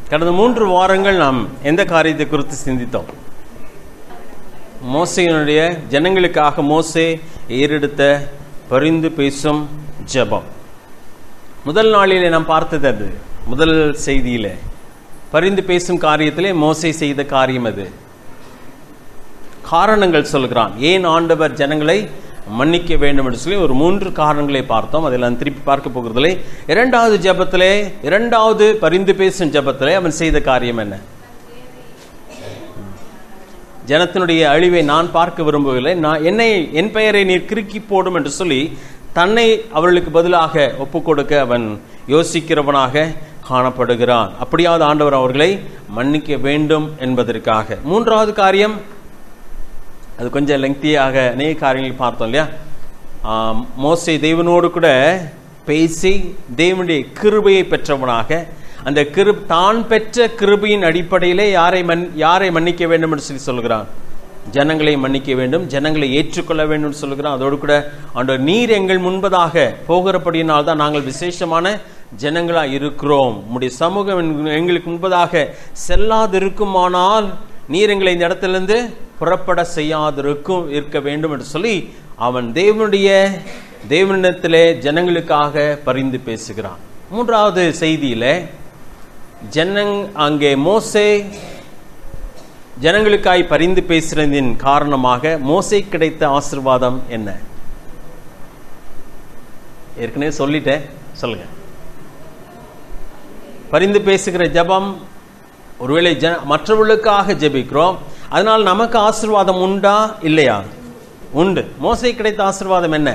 கடந்த மூன்று வாரங்கள் நாம் எந்த காரியத்தை குறித்து சிந்தித்தோம் மோசையினுடைய ஜனங்களுக்காக மோசே ஏறெடுத்த பரிந்து பேசும் ஜெபம் முதல் நாளிலே நாம் பார்த்தது அது முதல் செய்தியிலே பரிந்து பேசும் காரியத்திலே மோசை செய்த காரியம் அது காரணங்கள் சொல்கிறான் ஏன் ஆண்டவர் ஜனங்களை மன்னிக்க வேண்டும் என்று சொல்லி ஒரு மூன்று காரணங்களை பார்த்தோம் அதில் நான் திருப்பி பார்க்க போகிறதில்லை இரண்டாவது ஜெபத்திலே இரண்டாவது பரிந்து பேசும் ஜெபத்திலே அவன் செய்த காரியம் என்ன ஜனத்தினுடைய அழிவை நான் பார்க்க விரும்பவில்லை நான் என்னை என் பெயரை நீர் கிறுக்கி போடும் என்று சொல்லி தன்னை அவர்களுக்கு பதிலாக ஒப்புக் கொடுக்க அவன் யோசிக்கிறவனாக காணப்படுகிறான் அப்படியாவது ஆண்டவர் அவர்களை மன்னிக்க வேண்டும் என்பதற்காக மூன்றாவது காரியம் அது கொஞ்சம் லெங்க்தியாக அநேக காரியங்கள் பார்த்தோம் இல்லையா ஆம், மோசே தேவனோடு கூட பேசி தேவனுடைய கிருபையை பெற்றவனாக அந்த கிரு தான் பெற்ற கிருபையின் அடிப்படையிலே யாரை மன் யாரை மன்னிக்க வேண்டும் என்று சொல்லி சொல்கிறான் ஜனங்களை மன்னிக்க வேண்டும் ஜனங்களை ஏற்றுக்கொள்ள வேண்டும் என்று சொல்கிறான் அதோடு கூட ஆண்டவர் நீர் எங்கள் முன்பதாக போகிறபடியினால் தான் நாங்கள் விசேஷமான ஜனங்களா இருக்கிறோம் உம்முடைய சமூகம் எங்க- எங்களுக்கு முன்பதாக செல்லாதிருக்குமானால் நீர் எங்களை இந்த இடத்திலிருந்து புறப்பட செய்யாதிருக்கும் இருக்க வேண்டும் என்று சொல்லி அவன் தேவனுடைய தேவனிடத்திலே ஜனங்களுக்காக பரிந்து பேசுகிறான் மூன்றாவது செய்தியிலே ஜனங் அங்கே மோசே ஜனங்களுக்காய் பரிந்து பேசுறதின் காரணமாக மோசே கிடைத்த ஆசீர்வாதம் என்ன ஏற்கனவே சொல்லிட்டேன் சொல்லுங்க பரிந்து பேசுகிற ஜெபம் ஒருவேளை ஜன மற்றவர்களுக்காக ஜெபிக்கிறோம் அதனால் நமக்கு ஆசீர்வாதம் உண்டா இல்லையா உண்டு மோசை கிடைத்த ஆசீர்வாதம் என்ன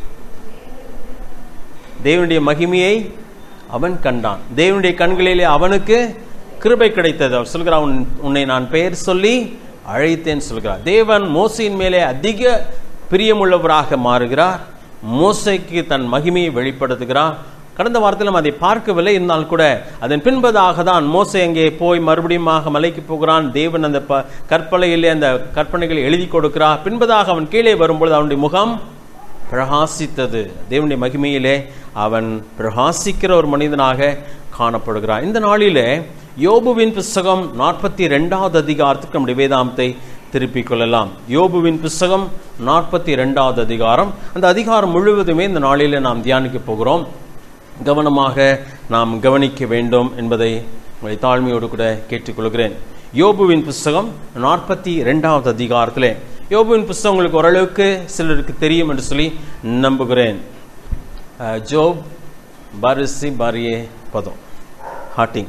தேவனுடைய மகிமையை அவன் கண்டான் தேவனுடைய கண்களிலே அவனுக்கு கிருபை கிடைத்தது அவர் சொல்கிறார் "உன்- உன்னை நான் பெயர் சொல்லி அழைத்தேன் சொல்கிறார் தேவன் மோசையின் மேலே அதிக பிரியமுள்ளவராக மாறுகிறார் மோசைக்கு தன் மகிமையை வெளிப்படுத்துகிறார் கடந்த வாரத்தில் நம்ம அதை பார்க்கவில்லை இருந்தால் கூட அதன் பின்பதாக தான் மோசை அங்கே போய் மறுபடியும் மலைக்கு போகிறான் தேவன் அந்த ப கற்பலையிலே அந்த கற்பனைகளை எழுதி கொடுக்கிறார் பின்பதாக அவன் கீழே வரும்பொழுது அவனுடைய முகம் பிரகாசித்தது தேவனுடைய மகிமையிலே அவன் பிரகாசிக்கிற ஒரு மனிதனாக காணப்படுகிறான் இந்த நாளிலே யோபுவின் புஸ்தகம் நாற்பத்தி ரெண்டாவது அதிகாரத்துக்கு நம்முடைய வேதாந்தத்தை திருப்பிக் கொள்ளலாம் யோபுவின் புஸ்தகம் நாற்பத்தி ரெண்டாவது அதிகாரம் அந்த அதிகாரம் முழுவதுமே இந்த நாளிலே நாம் தியானிக்க போகிறோம் கவனமாக நாம் கவனிக்க வேண்டும் என்பதை உங்களை தாழ்மையோடு கூட கேட்டுக்கொள்கிறேன் யோபுவின் புஸ்தகம் நாற்பத்தி ரெண்டாவது அதிகாரத்திலே யோபுவின் புஸ்தகம் உங்களுக்கு ஓரளவுக்கு சிலருக்கு தெரியும் என்று சொல்லி நம்புகிறேன் அஹ், ஜோப் பாரிசி பாரியே பதம் ஹாட்டிங்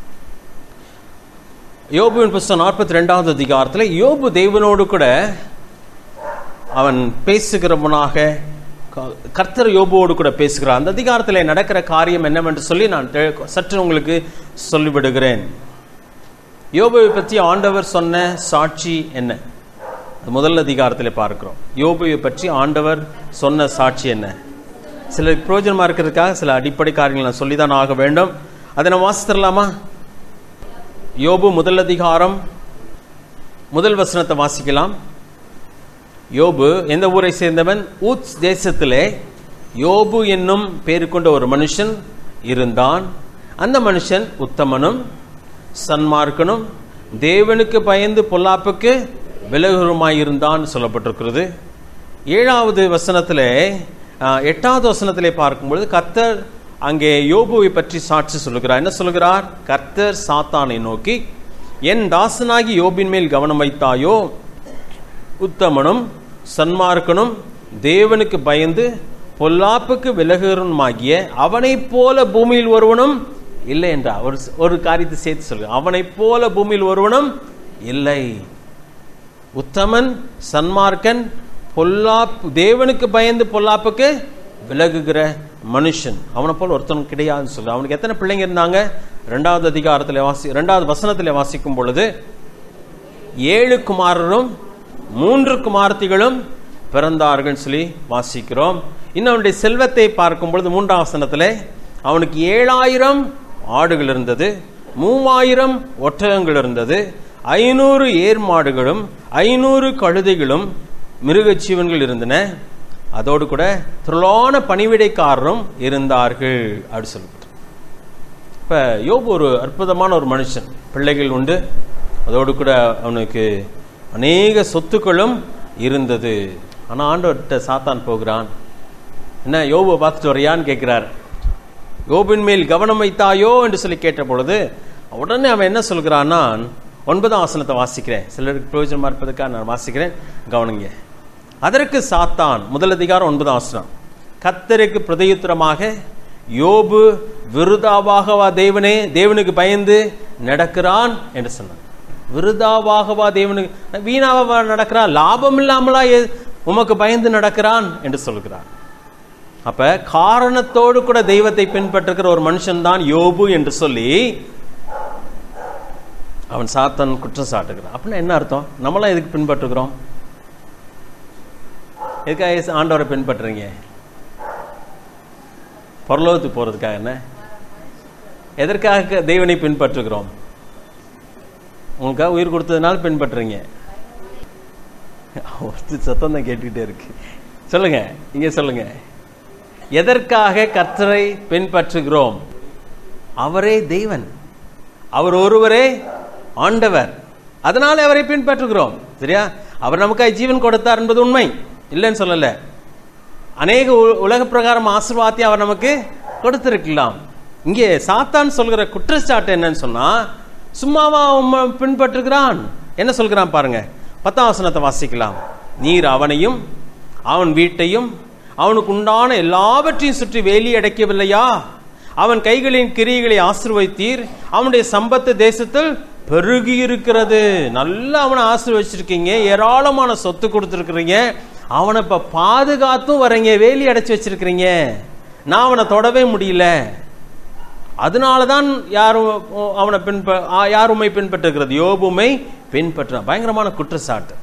யோபுவின் புஸ்தகம் நாற்பத்தி ரெண்டாவது அதிகாரத்தில் யோபு தேவனோடு கூட அவன் பேசுகிறவனாக க- கர்த்தர் யோபுவோடு கூட பேசுகிறார் அந்த அதிகாரத்தில் நடக்கிற காரியம் என்னவென்று சொல்லி நான் தெ- சற்று உங்களுக்கு சொல்லிவிடுகிறேன் யோபுவை பற்றி ஆண்டவர் சொன்ன சாட்சி என்ன அது முதல் அதிகாரத்தில் பார்க்கிறோம் யோபுவை பற்றி ஆண்டவர் சொன்ன சாட்சி என்ன சில பிரயோஜனமா இருக்கிறதுக்காக சில அடிப்படை காரியங்கள் நான் சொல்லிதான் ஆக வேண்டும் அதை நான் வாசித்தரலாமா யோபு முதல் அதிகாரம் முதல் வசனத்தை வாசிக்கலாம் யோபு எந்த ஊரை சேர்ந்தவன் ஊத்ஸ் தேசத்திலே யோபு என்னும் பேரு கொண்ட ஒரு மனுஷன் இருந்தான் அந்த மனுஷன் உத்தமனும் சன்மார்க்கனும் தேவனுக்கு பயந்து பொல்லாப்புக்கு விலகுருமாயிருந்தான் சொல்லப்பட்டிருக்கிறது ஏழாவது வசனத்திலே ஆஹ், எட்டாவது வசனத்திலே பார்க்கும்பொழுது கர்த்தர் அங்கே யோபுவை பற்றி சாட்சி சொல்லுகிறார் என்ன சொல்லுகிறார் கர்த்தர் சாத்தானை நோக்கி என் தாசனாகி யோபின் மேல் கவனம் வைத்தாயோ உத்தமனும் சன்மார்க்கனும் தேவனுக்கு பயந்து பொல்லாப்புக்கு விலகுறனுமாகிய அவனைப் போல பூமியில் ஒருவனும் இல்லை என்றார் ஒரு ஒரு காரியத்தை சேர்த்து சொல்லுங்க அவனைப் போல பூமியில் ஒருவனும் இல்லை உத்தமன் சன்மார்க்கன் பொல்லாப்பு தேவனுக்கு பயந்து பொல்லாப்புக்கு விலகுகிற மனுஷன் அவனை போல் ஒருத்தனும் கிடையாதுன்னு சொல்லு அவனுக்கு எத்தனை பிள்ளைங்க இருந்தாங்க ரெண்டாவது அதிகாரத்தில் வாசி ரெண்டாவது வசனத்தில் வாசிக்கும் பொழுது ஏழு குமாரரும் மூன்று குமாரத்திகளும் பிறந்தார்கள் சொல்லி வாசிக்கிறோம் இன்னும் அவனுடைய செல்வத்தை பார்க்கும் பொழுது மூன்றாம் வசனத்திலே அவனுக்கு ஏழாயிரம் ஆடுகள் இருந்தது மூவாயிரம் ஒட்டகங்கள் இருந்தது ஐநூறு ஏர் மாடுகளும் ஐநூறு கழுதைகளும் மிருகஜீவன்கள் இருந்தன அதோடு கூட திரளான பணிவிடைக்காரரும் இருந்தார்கள் அப்படி சொல்லப்பட்டு இப்போ யோபு ஒரு அற்புதமான ஒரு மனுஷன் பிள்ளைகள் உண்டு அதோடு கூட அவனுக்கு அநேக சொத்துக்களும் இருந்தது ஆனால் ஆண்டவர்கிட்ட சாத்தான் போகிறான் என்ன யோபுவை பார்த்துட்டு வரையான்னு கேட்கிறார் யோபின் மேல் கவனம் வைத்தாயோ என்று சொல்லி கேட்ட பொழுது உடனே அவன் என்ன சொல்கிறான்னா ஒன்பதாம் வசனத்தை வாசிக்கிறேன் சிலருக்கு பிரயோஜனமா இருப்பதற்காக நான் வாசிக்கிறேன் கவனிங்க அதற்கு சாத்தான் முதல் அதிகாரம் ஒன்பதாம் வசனம் கத்தருக்கு பிரதியுத்தரமாக யோபு விருதாவாகவா தேவனே தேவனுக்கு பயந்து நடக்கிறான் என்று சொன்னான் விருதாவாகவா தேவனுக்கு வீணாவா நடக்கிறான் லாபம் இல்லாமலா எ- உமக்கு பயந்து நடக்கிறான் என்று சொல்கிறான் அப்ப காரணத்தோடு கூட தெய்வத்தை பின்பற்றுகிற ஒரு மனுஷன் தான் யோபு என்று சொல்லி அவன் சாத்தன் குற்றம் சாட்டுகிறான் அப்படின்னா என்ன அர்த்தம் நம்மளாம் எதுக்கு பின்பற்றுகிறோம் எதுக்காக இயேசு ஆண்டவரை பின்பற்றுறீங்க பரலோகத்துக்கு போறதுக்காக என்ன எதற்காக தெய்வனை பின்பற்றுகிறோம் உங்களுக்காக உயிர் கொடுத்ததுனால பின்பற்றுறீங்க ஒருத்தர் சத்தம் தான் கேட்டுக்கிட்டே இருக்கு சொல்லுங்க இங்க சொல்லுங்க எதற்காக கர்த்தரை பின்பற்றுகிறோம் அவரே தெய்வன் அவர் ஒருவரே ஆண்டவர் அதனால அவரை பின்பற்றுகிறோம் சரியா அவர் நமக்காய் ஜீவன் கொடுத்தார் என்பது உண்மை இல்லைன்னு சொல்லல அநேக உ- உலக பிரகாரம் ஆசீர்வாதத்தை அவர் நமக்கு கொடுத்திருக்கலாம் இங்கே சாத்தான் சொல்கிற குற்றச்சாட்டு என்னன்னு சொன்னா சும்மாவா உம்மை பின்பற்றுகிறான் என்ன சொல்கிறான் பாருங்க பத்தாம் வசனத்தை வாசிக்கலாம் நீர் அவனையும் அவன் வீட்டையும் அவனுக்கு உண்டான எல்லாவற்றையும் சுற்றி வேலி அடைக்கவில்லையா அவன் கைகளின் கிரியைகளை ஆசீர்வைத்தீர் அவனுடைய சம்பத்து தேசத்தில் பெருகி இருக்கிறது நல்லா அவனை ஆசீர்வச்சிருக்கீங்க ஏராளமான சொத்து கொடுத்துருக்கிறீங்க அவனை இப்ப பாதுகாத்தும் வரீங்க வேலி அடைச்சு வச்சிருக்கிறீங்க நான் அவனை தொடவே முடியல அதனாலதான் யாரும் அவனை பின்ப ஆ, யார் உம்மை பின்பற்றுகிறது யோபுமை பின்பற்ற பயங்கரமான குற்றச்சாட்டு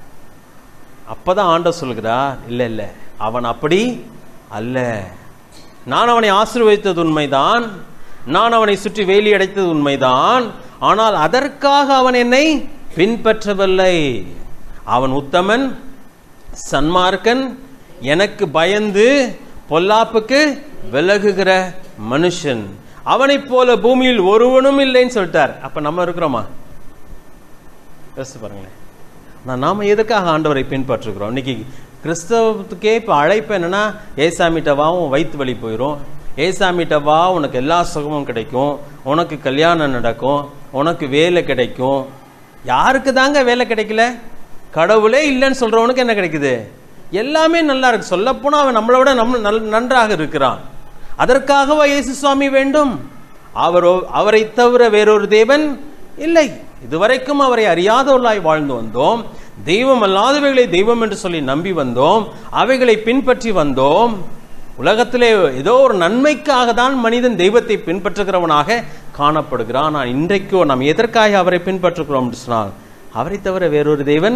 அப்பதான் ஆண்டவர் சொல்கிறார் இல்ல இல்ல அவன் அப்படி அல்ல நான் அவனை ஆசீர்வதித்தது உண்மைதான் நான் அவனை சுற்றி வேலி அடைத்தது உண்மைதான் ஆனால் அதற்காக அவன் என்னை பின்பற்றவில்லை அவன் உத்தமன் சன்மார்க்கன் எனக்கு பயந்து பொல்லாப்புக்கு விலகுகிற மனுஷன் அவனைப் போல பூமியில் ஒருவனும் இல்லைன்னு சொல்லிட்டார் அப்ப நம்ம இருக்கிறோமா யோசிச்சு பாருங்களேன் நான் நாம எதுக்காக ஆண்டவரை பின்பற்றுகிறோம் இன்னைக்கு கிறிஸ்தவத்துக்கே இப்போ அழைப்பு என்னன்னா ஏசாமிட்ட வா உன் வயிற்று வலி போயிடும் ஏசாமிட்ட வா உனக்கு எல்லா சுகமும் கிடைக்கும் உனக்கு கல்யாணம் நடக்கும் உனக்கு வேலை கிடைக்கும் யாருக்கு தாங்க வேலை கிடைக்கல கடவுளே இல்லைன்னு சொல்றவனுக்கு என்ன கிடைக்குது எல்லாமே நல்லா இருக்கு சொல்லப்போனா அவன் நம்மளை விட நம்ம நல் நன்றாக இருக்கிறான் அதற்காகவா இயேசு சுவாமி வேண்டும் அவரோ அவரை தவிர வேறொரு தேவன் இல்லை இதுவரைக்கும் அவரை அறியாதவர்களாய் வாழ்ந்து வந்தோம் தெய்வம் அல்லாதவைகளை தெய்வம் என்று சொல்லி நம்பி வந்தோம் அவைகளை பின்பற்றி வந்தோம் உலகத்திலே ஏதோ ஒரு நன்மைக்காக தான் மனிதன் தெய்வத்தை பின்பற்றுகிறவனாக காணப்படுகிறான் ஆனால் இன்றைக்கோ நாம் எதற்காக அவரை பின்பற்றுகிறோம் என்று சொன்னால் அவரை தவிர வேறொரு தேவன்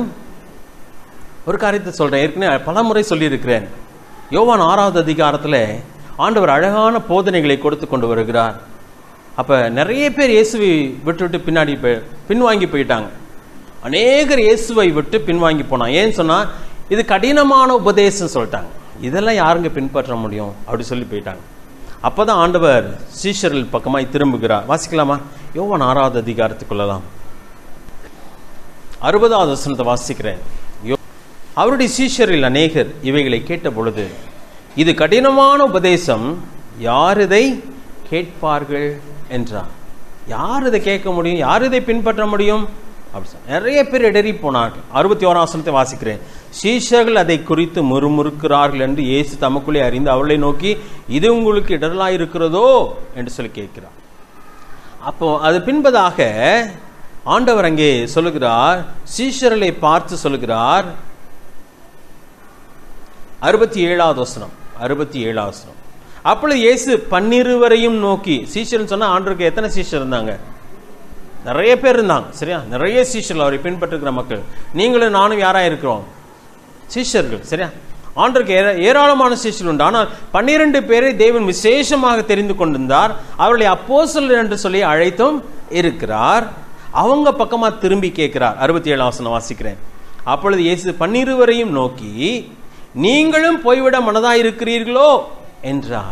ஒரு காரியத்தை சொல்றேன் ஏற்கனவே பல முறை சொல்லியிருக்கிறேன் யோவான் ஆறாவது அதிகாரத்தில் ஆண்டவர் அழகான போதனைகளை கொடுத்து கொண்டு வருகிறார் அப்ப நிறைய பேர் இயேசுவை விட்டுவிட்டு பின்னாடி போய் பின்வாங்கி போயிட்டாங்க அநேகர் இயேசுவை விட்டு பின்வாங்கி போனாங்க ஏன்னு சொன்னா இது கடினமான உபதேசம் சொல்லிட்டாங்க இதெல்லாம் யாருங்க பின்பற்ற முடியும் அப்படி சொல்லி போயிட்டாங்க அப்பதான் ஆண்டவர் சீஷர்கள் பக்கமாய் திரும்புகிறார் வாசிக்கலாமா யோவான் ஆறாவது அதிகாரத்துக்குள்ளலாம் அறுபதாவது வசனத்தை வாசிக்கிறேன் யோ- அவருடைய சீஷரில் அநேகர் இவைகளை கேட்ட பொழுது இது கடினமான உபதேசம் யார் இதை கேட்பார்கள் என்றார் யார் இதை கேட்க முடியும் யார் இதை பின்பற்ற முடியும் அப்படி சொன்னார். நிறைய பேர் இடறி போனார்கள் அறுபத்தி ஓராம் வசனத்தை வாசிக்கிறேன் சீஷர்கள் அதை குறித்து முறுமுறுக்கிறார்கள் என்று இயேசு தமக்குள்ளே அறிந்து அவர்களை நோக்கி இது உங்களுக்கு இடரலாய் இருக்கிறதோ என்று சொல்லி கேட்கிறார் அப்போ அது பின்பதாக ஆண்டவர் அங்கே சொல்லுகிறார் சீஷர்களை பார்த்து சொல்லுகிறார் அறுபத்தி ஏழாவது வசனம் அறுபத்தி ஏழாவது வசனம் அப்பொழுது இயேசு பன்னிருவரையும் நோக்கி சீஷர்னு சொன்னா ஆண்டவருக்கு எத்தனை சீஷர் இருந்தாங்க நிறைய பேர் இருந்தாங்க சரியா நிறைய சீஷர்கள் அவரை பின்பற்றுகிற மக்கள் நீங்களும் நானும் யாரா இருக்கிறோம் சீஷர்கள் சரியா ஆண்டருக்கு ஏர- ஏராளமான சீஷர்கள் உண்டு ஆனால் பன்னிரண்டு பேரை தேவன் விசேஷமாக தெரிந்து கொண்டிருந்தார் அவர்களை அப்போஸ்தலர் என்று சொல்லி அழைத்தும் இருக்கிறார் அவங்க பக்கமா திரும்பி கேட்கிறார் அறுபத்தி ஏழாம் வசனம் வாசிக்கிறேன் அப்பொழுது இயேசு பன்னிருவரையும் நோக்கி நீங்களும் போய்விட மனதாயிருக்கிறீர்களோ என்றார்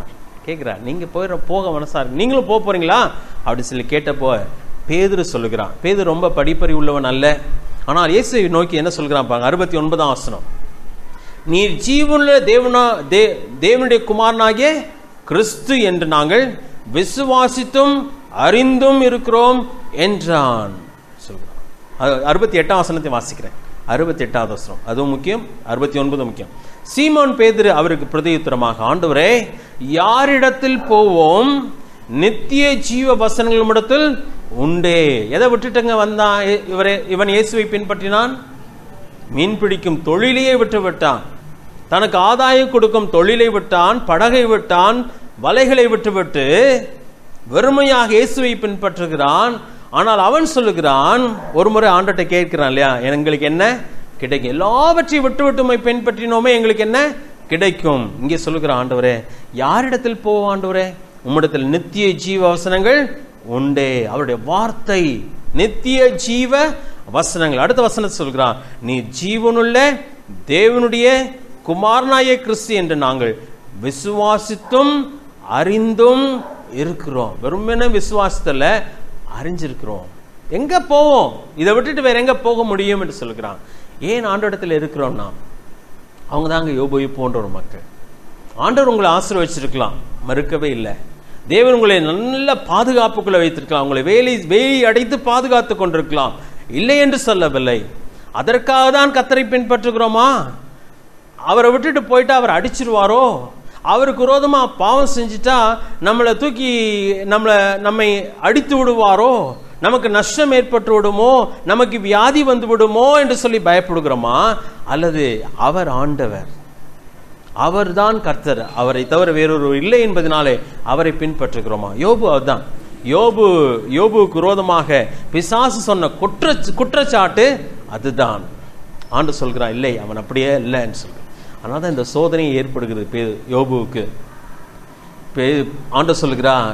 கேட்குறா நீங்க போயிட போக மனசா இருக்கு நீங்களும் போக போறீங்களா அப்படி சொல்லி கேட்டப்போ பேதுரு சொல்லுகிறான் பேதுரு ரொம்ப படிப்பறி உள்ளவன் அல்ல ஆனால் இயேசுவை நோக்கி என்ன சொல்கிறான் பாருங்க அறுபத்தி ஒன்பதாம் வசனம் நீர் ஜீவனுள்ள தேவனா தே தேவனுடைய குமாரனாகிய கிறிஸ்து என்று நாங்கள் விசுவாசித்தும் அறிந்தும் இருக்கிறோம் என்றான் சொல்கிறான் அது அறுபத்தி எட்டாம் வசனத்தை வாசிக்கிறேன் அறுபத்தி எட்டாவது வசனம் அதுவும் முக்கியம் அறுபத்தி ஒன்பது முக்கியம் சீமோன் பேதுரு அவருக்கு பிரதியுத்தரமாக ஆண்டவரே யாரிடத்தில் போவோம் நித்திய ஜீவ வசனங்கள் இடத்தில் உண்டே எதை விட்டுட்டுங்க வந்தான் இ- இவரே இவன் இயேசுவை பின்பற்றினான் மீன் பிடிக்கும் தொழிலையே விட்டு விட்டான் தனக்கு ஆதாயம் கொடுக்கும் தொழிலை விட்டான் படகை விட்டான் வலைகளை விட்டுவிட்டு வெறுமையாக இயேசுவை பின்பற்றுகிறான் ஆனால் அவன் சொல்லுகிறான் ஒரு முறை ஆண்டட்ட கேட்கிறான் இல்லையா எங்களுக்கு என்ன கிடைக்கும் எல்லாவற்றையும் விட்டு விட்டு உம்மை பின்பற்றினோமே எங்களுக்கு என்ன கிடைக்கும் இங்கே சொல்லுகிற ஆண்டவரே யாரிடத்தில் போவோம் ஆண்டவரே உம்மிடத்தில் நித்திய ஜீவ வசனங்கள் உண்டே அவருடைய வார்த்தை நித்திய ஜீவ வசனங்கள் அடுத்த வசனத்தை சொல்கிறான் நீ ஜீவனுள்ள தேவனுடைய குமாரனாய கிறிஸ்து என்று நாங்கள் விசுவாசித்தும் அறிந்தும் இருக்கிறோம் வெறுமனே விசுவாசத்துல அறிஞ்சிருக்கிறோம் எங்க போவோம் இதை விட்டுட்டு வேற எங்க போக முடியும் என்று சொல்கிறான் ஏன் ஆண்டோடத்தில் இருக்கிறோம் நாம் அவங்க தாங்க யோபோயு போன்ற ஒரு மக்கள் ஆண்டவர் உங்களை ஆசீர்வச்சிருக்கலாம் மறுக்கவே இல்லை தேவன் உங்களை நல்ல பாதுகாப்புக்குள்ள வைத்திருக்கலாம் உங்களை வேலி வேலி அடைத்து பாதுகாத்து கொண்டிருக்கலாம் இல்லை என்று சொல்லவில்லை அதற்காக தான் கத்தரை பின்பற்றுகிறோமா அவரை விட்டுட்டு போயிட்டா அவர் அடிச்சிருவாரோ அவருக்கு விரோதமா பாவம் செஞ்சுட்டா நம்மளை தூக்கி நம்மளை நம்மை அடித்து விடுவாரோ நமக்கு நஷ்டம் ஏற்பட்டு விடுமோ நமக்கு வியாதி வந்து விடுமோ என்று சொல்லி பயப்படுகிறோமா அல்லது அவர் ஆண்டவர் அவர்தான் கர்த்தர் அவரை தவிர வேறொரு இல்லை என்பதனாலே அவரை பின்பற்றுகிறோமா யோபு அதுதான் யோபு யோபுவுக்கு விரோதமாக பிசாசு சொன்ன குற்ற குற்றச்சாட்டு அதுதான் ஆண்டு சொல்கிறான் இல்லை அவன் அப்படியே இல்லைன்னு சொல்கிறான் அதனால தான் இந்த சோதனை ஏற்படுகிறது பே யோபுவுக்கு பே ஆண்டு சொல்கிறான்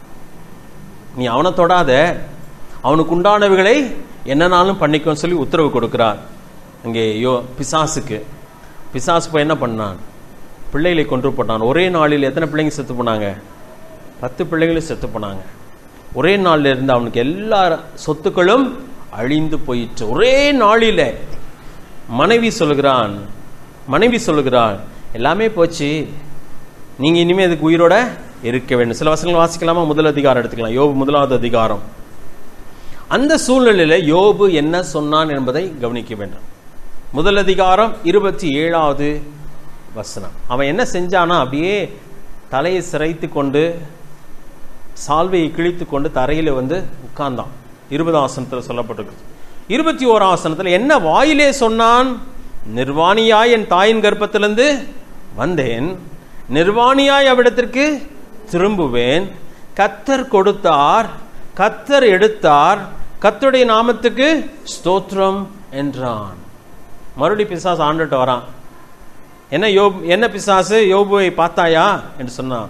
நீ அவனை தொடாத அவனுக்கு உண்டானவைகளை என்னனாலும் பண்ணிக்கோன்னு சொல்லி உத்தரவு கொடுக்கிறார் அங்கே யோ பிசாசுக்கு பிசாசு போய் என்ன பண்ணான் பிள்ளைகளை கொன்று போட்டான் ஒரே நாளில் எத்தனை பிள்ளைங்க செத்து போனாங்க பத்து பிள்ளைகளும் செத்து போனாங்க ஒரே நாளில் இருந்து அவனுக்கு எல்லா சொத்துக்களும் அழிந்து போயிற்று ஒரே நாளில மனைவி சொல்லுகிறான் மனைவி சொல்லுகிறான் எல்லாமே போச்சு நீங்க இனிமே இதுக்கு உயிரோட இருக்க வேண்டும் சில வசனங்கள் வாசிக்கலாமா முதல் அதிகாரம் எடுத்துக்கலாம் யோபு முதலாவது அதிகாரம் அந்த சூழ்நிலையில யோபு என்ன சொன்னான் என்பதை கவனிக்க வேண்டும் முதல் அதிகாரம் இருபத்தி ஏழாவது வசனம் அவன் என்ன செஞ்சானா அப்படியே தலையை சிரைத்து கொண்டு சால்வையை கிழித்து கொண்டு தரையில வந்து உட்கார்ந்தான் இருபதாம் ஆசனத்தில் சொல்லப்பட்டிருக்கு இருபத்தி ஓராம் ஆசனத்தில் என்ன வாயிலே சொன்னான் நிர்வாணியாய் என் தாயின் கர்ப்பத்திலிருந்து வந்தேன் நிர்வாணியாய் அவ்விடத்திற்கு திரும்புவேன் கத்தர் கொடுத்தார் கத்தர் எடுத்தார் கத்தருடைய நாமத்துக்கு ஸ்தோத்திரம் என்றான் மறுபடி பிசாசு ஆண்டுட்டு வரான் என்ன யோப் என்ன பிசாசு யோபுவை பார்த்தாயா என்று சொன்னான்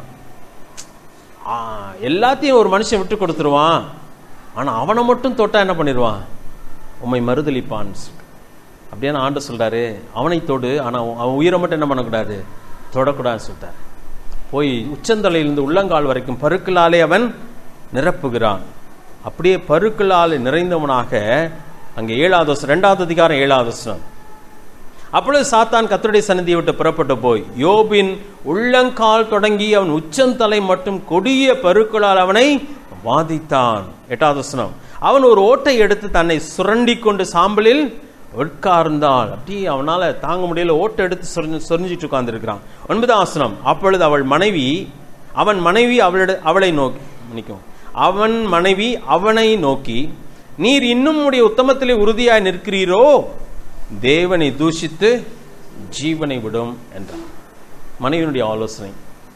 ஆ, எல்லாத்தையும் ஒரு மனுஷன் விட்டு கொடுத்துருவான் ஆனா அவனை மட்டும் தொட்டா என்ன பண்ணிடுவான் உம்மை மறுதளிப்பான் அப்படியே ஆண்டு சொல்றாரு அவனை தொடு ஆனா அவன் உயிரை மட்டும் என்ன பண்ணக்கூடாது தொடக்கூடாதுன்னு சொல்லிட்டாரு போய் உச்சந்தலையிலிருந்து உள்ளங்கால் வரைக்கும் பருக்களாலே அவன் நிரப்புகிறான் அப்படியே பருக்களால் நிறைந்தவனாக அங்கே ஏழாவது வசனம் ரெண்டாவது அதிகாரம் ஏழாவது வசனம் அப்பொழுது சாத்தான் கத்தருடைய சன்னதியை விட்டு புறப்பட்டு போய் யோபின் உள்ளங்கால் தொடங்கி அவன் உச்சந்தலை மட்டும் கொடிய பருக்களால் அவனை வாதித்தான் எட்டாவது வசனம் அவன் ஒரு ஓட்டை எடுத்து தன்னை சுரண்டி கொண்டு சாம்பலில் உட்கார்ந்தாள் அப்படியே அவனால தாங்க முடியல ஓட்டை எடுத்து சொரிஞ்சு சொரிஞ்சிட்டு உட்கார்ந்துருக்கிறான் ஒன்பதாம் வசனம் அப்பொழுது அவள் மனைவி அவன் மனைவி அவளிட அவளை நோக்கி மன்னிக்கும் அவன் மனைவி அவனை நோக்கி நீர் இன்னும் உடைய உத்தமத்திலே உறுதியாய் நிற்கிறீரோ தேவனை தூஷித்து ஜீவனை விடும் என்றார் மனைவியினுடைய ஆலோசனை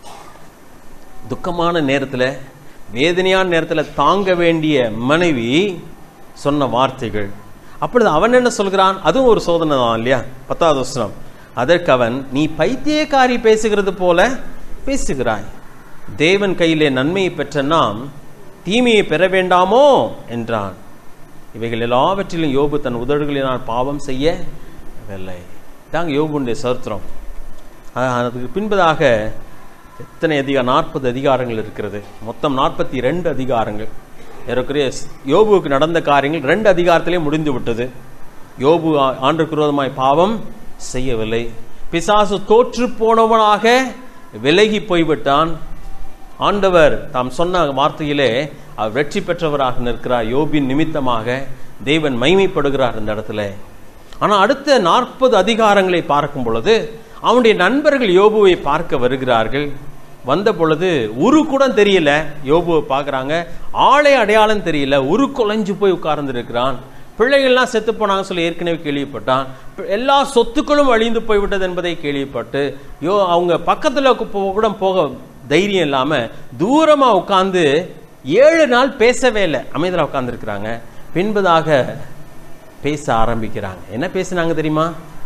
துக்கமான நேரத்தில் வேதனையான நேரத்தில் தாங்க வேண்டிய மனைவி சொன்ன வார்த்தைகள் அப்பொழுது அவன் என்ன சொல்கிறான் அதுவும் ஒரு சோதனை தான் இல்லையா பத்தாவது வசனம் அதற்கு அவன் நீ பைத்தியக்காரி பேசுகிறது போல பேசுகிறாய் தேவன் கையிலே நன்மையை பெற்ற நாம் தீமையை பெற வேண்டாமோ என்றான் இவைகள் எல்லாவற்றிலும் யோபு தன் உதடுகளினால் பாவம் செய்யவில்லை இதாங்க யோபுடைய சரித்திரம் அஹ் அதுக்கு பின்பதாக எத்தனை அதிகாரம் நாற்பது அதிகாரங்கள் இருக்கிறது மொத்தம் நாற்பத்தி ரெண்டு அதிகாரங்கள் ஏறக்குறைய யோபுவுக்கு நடந்த காரியங்கள் ரெண்டு அதிகாரத்திலே முடிந்து விட்டது யோபு ஆ- ஆண்டுக்கு விரோதமாய் பாவம் செய்யவில்லை பிசாசு தோற்று போனவனாக விலகி போய்விட்டான் ஆண்டவர் தாம் சொன்ன வார்த்தையிலே அவர் வெற்றி பெற்றவராக நிற்கிறார் யோபின் நிமித்தமாக தேவன் மைமைப்படுகிறார் இந்த இடத்துல ஆனா அடுத்த நாற்பது அதிகாரங்களை பார்க்கும் பொழுது அவனுடைய நண்பர்கள் யோபுவை பார்க்க வருகிறார்கள் வந்த பொழுது உரு கூட தெரியல யோபுவை பார்க்கறாங்க ஆளே அடையாளம் தெரியல உரு குலைஞ்சு போய் உட்கார்ந்து இருக்கிறான் பிள்ளைகள்லாம் செத்து போனாங்க சொல்லி ஏற்கனவே கேள்விப்பட்டான் பி- எல்லா சொத்துக்களும் அழிந்து போய்விட்டது என்பதை கேள்விப்பட்டு யோ அவங்க பக்கத்துல கு- போ- கூட போக தைரியம் இல்லாம தூரமா உட்கார்ந்து ஏழு நாள் பேசவே இல்லை அமைதியா உட்கார்ந்து இருக்கிறாங்க பின்பதாக பேச ஆரம்பிக்கிறாங்க என்ன பேசினாங்க தெரியுமா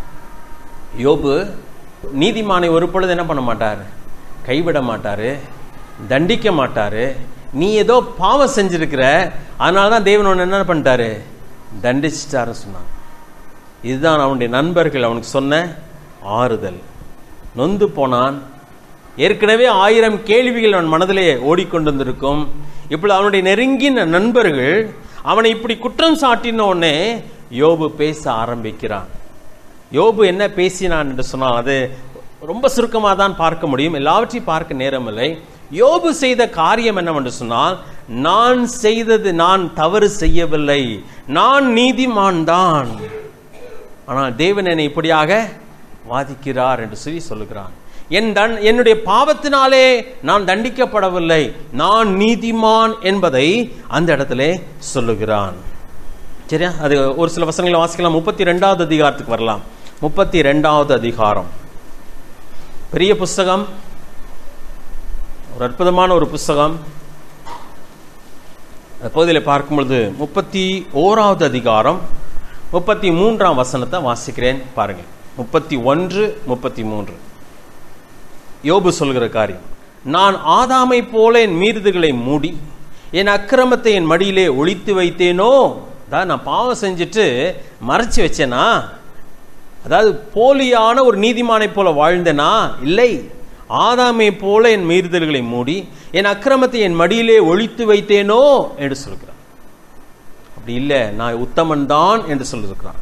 யோபு நீதிமானை ஒரு பொழுது என்ன பண்ண மாட்டார் கைவிட மாட்டாரு தண்டிக்க மாட்டாரு நீ ஏதோ பாவம் செஞ்சிருக்கிற அதனால தான் தேவன் உன்னை என்ன பண்ணிட்டாரு தண்டிச்சிட்டாருன்னு சொன்னான் இதுதான் அவனுடைய நண்பர்கள் அவனுக்கு சொன்ன ஆறுதல் நொந்து போனான் ஏற்கனவே ஆயிரம் கேள்விகள் அவன் மனதிலே ஓடிக்கொண்டிருந்திருக்கும் இப்பொழுது அவனுடைய நெருங்கின நண்பர்கள் அவனை இப்படி குற்றம் சாட்டின உடனே யோபு பேச ஆரம்பிக்கிறான் யோபு என்ன பேசினான் என்று சொன்னால் அது ரொம்ப சுருக்கமாக தான் பார்க்க முடியும் எல்லாவற்றையும் பார்க்க நேரமில்லை யோபு செய்த காரியம் என்னவென்று சொன்னால் நான் செய்தது நான் தவறு செய்யவில்லை நான் நீதிமான் தான் ஆனால் தேவன் என்னை இப்படியாக வாதிக்கிறார் என்று சொல்லி சொல்லுகிறான் என் தன் என்னுடைய பாவத்தினாலே நான் தண்டிக்கப்படவில்லை நான் நீதிமான் என்பதை அந்த இடத்திலே சொல்லுகிறான் சரியா அது ஒரு சில வசனங்களை வாசிக்கலாம் முப்பத்தி ரெண்டாவது அதிகாரத்துக்கு வரலாம் முப்பத்தி ரெண்டாவது அதிகாரம் பெரிய புஸ்தகம் ஒரு அற்புதமான ஒரு புஸ்தகம் பகுதியில் பார்க்கும் பொழுது முப்பத்தி ஓராவது அதிகாரம் முப்பத்தி மூன்றாம் வசனத்தை வாசிக்கிறேன் பாருங்க முப்பத்தி ஒன்று முப்பத்தி மூன்று யோபு சொல்கிற காரியம் நான் ஆதாமை போல என் மீறுதுகளை மூடி என் அக்கிரமத்தை என் மடியிலே ஒளித்து வைத்தேனோ அதாவது நான் பாவம் செஞ்சுட்டு மறைச்சு வச்சேனா அதாவது போலியான ஒரு நீதிமானை போல வாழ்ந்தேனா இல்லை ஆதாமை போல என் மீறுதல்களை மூடி என் அக்கிரமத்தை என் மடியிலே ஒளித்து வைத்தேனோ என்று சொல்கிறான் அப்படி இல்லை நான் உத்தமன் தான் என்று சொல்லியிருக்கிறான்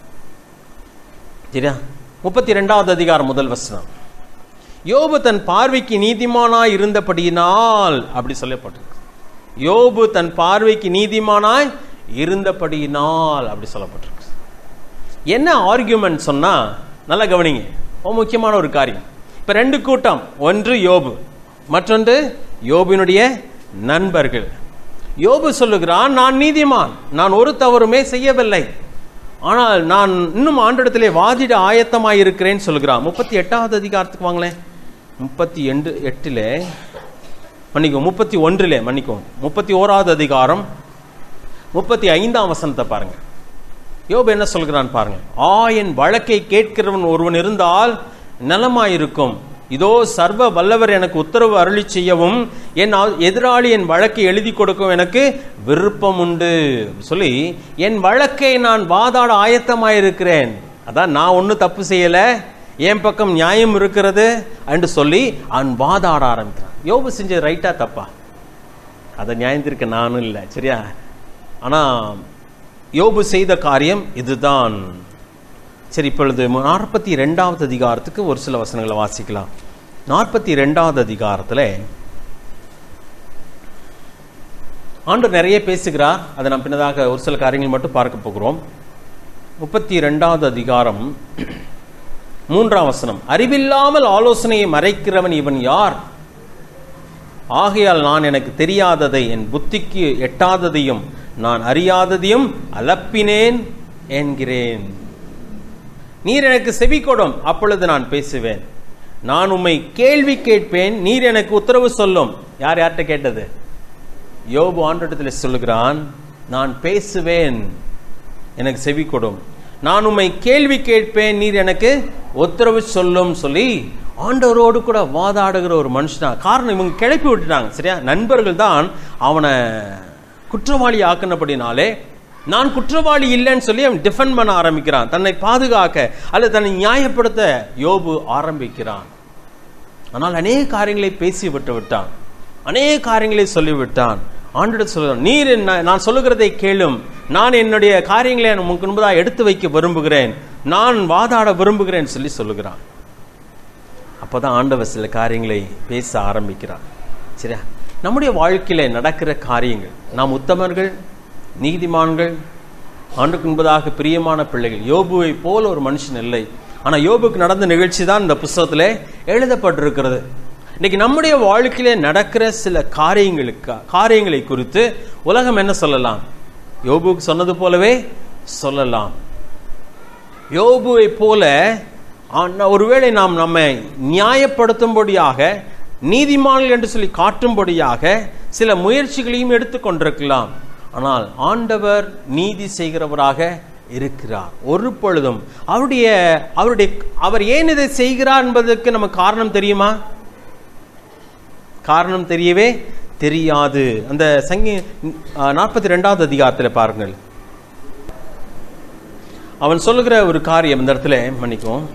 சரியா முப்பத்தி ரெண்டாவது அதிகாரம் முதல் வசனம் யோபு தன் பார்வைக்கு நீதிமானாய் இருந்தபடியினால் அப்படி சொல்லப்பட்டிருக்கு யோபு தன் பார்வைக்கு நீதிமானாய் இருந்தபடியினால் அப்படி சொல்லப்பட்டிருக்கு என்ன ஆர்கியூமெண்ட் சொன்னா நல்லா கவனிங்க ரொம்ப முக்கியமான ஒரு காரியம் இப்ப ரெண்டு கூட்டம் ஒன்று யோபு மற்றொன்று யோபினுடைய நண்பர்கள் யோபு சொல்லுகிறான் நான் நீதிமான் நான் ஒரு தவறுமே செய்யவில்லை ஆனால் நான் இன்னும் ஆண்டிடத்திலே வாதிட ஆயத்தமாய் இருக்கிறேன்னு சொல்லுகிறான் முப்பத்தி எட்டாவது அதிகாரத்துக்கு வாங்களேன் முப்பத்தி எண்டு எட்டிலே மன்னிக்கும் முப்பத்தி ஒன்றிலே மன்னிக்கும் முப்பத்தி ஓராவது அதிகாரம் முப்பத்தி ஐந்தாம் வசனத்தை பாருங்க யோபு என்ன சொல்கிறான் பாருங்க ஆ என் வழக்கை கேட்கிறவன் ஒருவன் இருந்தால் நலமாயிருக்கும் இதோ சர்வ வல்லவர் எனக்கு உத்தரவு அருளி செய்யவும் என் ஆ- எதிராளி என் வழக்கை எழுதி கொடுக்கும் எனக்கு விருப்பம் உண்டு சொல்லி என் வழக்கை நான் வாதாட ஆயத்தமாயிருக்கிறேன் அதான் நான் ஒன்றும் தப்பு செய்யல என் பக்கம் நியாயம் இருக்கிறது என்று சொல்லி அவன் வாதாட ஆரம்பிக்கிறான் யோபு செஞ்சது ரைட்டா தப்பா அதை நியாயந்திருக்க நானும் இல்லை சரியா ஆனா யோபு செய்த காரியம் இதுதான் சரி இப்பொழுது நாற்பத்தி ரெண்டாவது அதிகாரத்துக்கு ஒரு சில வசனங்களை வாசிக்கலாம் நாற்பத்தி ரெண்டாவது அதிகாரத்தில் ஆண்டவர் நிறைய பேசுகிறார் அதை நாம் பின்னதாக ஒரு சில காரியங்கள் மட்டும் பார்க்க போகிறோம் முப்பத்தி ரெண்டாவது அதிகாரம் மூன்றாம் வசனம் அறிவில்லாமல் ஆலோசனையை மறைக்கிறவன் இவன் யார் ஆகையால் நான் எனக்கு தெரியாததை என் புத்திக்கு எட்டாததையும் நான் அறியாததையும் அலப்பினேன் என்கிறேன் நீர் எனக்கு செவி கொடும் அப்பொழுது நான் பேசுவேன் நான் உம்மை கேள்வி கேட்பேன் நீர் எனக்கு உத்தரவு சொல்லும் யார் யார்கிட்ட கேட்டது யோபு ஆண்டத்தில் சொல்லுகிறான் நான் பேசுவேன் எனக்கு செவி கொடும் நான் உம்மை கேள்வி கேட்பேன் நீர் எனக்கு உத்தரவு சொல்லும் சொல்லி ஆண்டவரோடு கூட வாதாடுகிற ஒரு மனுஷனா காரணம் இவங்க கிளப்பி விட்டுட்டாங்க சரியா நண்பர்கள் தான் அவனை குற்றவாளி ஆக்கினபடினாலே நான் குற்றவாளி இல்லைன்னு சொல்லி அவன் டிஃபெண்ட் பண்ண ஆரம்பிக்கிறான் தன்னை பாதுகாக்க அல்லது தன்னை நியாயப்படுத்த யோபு ஆரம்பிக்கிறான் ஆனால் அநேக காரியங்களை பேசி விட்டு விட்டான் அநேக காரியங்களை சொல்லிவிட்டான் ஆண்டு சொல்கிறான் நீர் என்ன நான் சொல்லுகிறதை கேளும் நான் என்னுடைய காரியங்களை உனக்கு முன்பதாக எடுத்து வைக்க விரும்புகிறேன் நான் வாதாட விரும்புகிறேன் சொல்லி சொல்லுகிறான் அப்பதான் ஆண்டவர் சில காரியங்களை பேச ஆரம்பிக்கிறார் சரியா நம்முடைய வாழ்க்கையில நடக்கிற காரியங்கள் நாம் உத்தமர்கள் நீதிமான்கள் ஆண்டுக்கு முன்பதாக பிரியமான பிள்ளைகள் யோபுவை போல ஒரு மனுஷன் இல்லை ஆனா யோபுக்கு நடந்த நிகழ்ச்சி தான் இந்த புஸ்தகத்திலே எழுதப்பட்டிருக்கிறது இன்னைக்கு நம்முடைய வாழ்க்கையில நடக்கிற சில காரியங்களுக்கு காரியங்களை குறித்து உலகம் என்ன சொல்லலாம் யோபுக்கு சொன்னது போலவே சொல்லலாம் யோபுவை போல ஆனா, ஒருவேளை நாம் நம்மை நியாயப்படுத்தும்படியாக நீதிமான்கள் என்று சொல்லி காட்டும்படியாக சில முயற்சிகளையும் எடுத்துக்கொண்டிருக்கலாம் ஆனால் ஆண்டவர் நீதி செய்கிறவராக இருக்கிறார் ஒரு பொழுதும் அவருடைய அவருடைய அவர் ஏன் இதை செய்கிறார் என்பதற்கு நமக்கு காரணம் தெரியுமா காரணம் தெரியவே தெரியாது அந்த சங்கி நாற்பத்தி ரெண்டாவது அதிகாரத்தில் பாருங்கள் அவன் சொல்லுகிற ஒரு காரியம் இந்த இடத்துல மன்னிக்கும்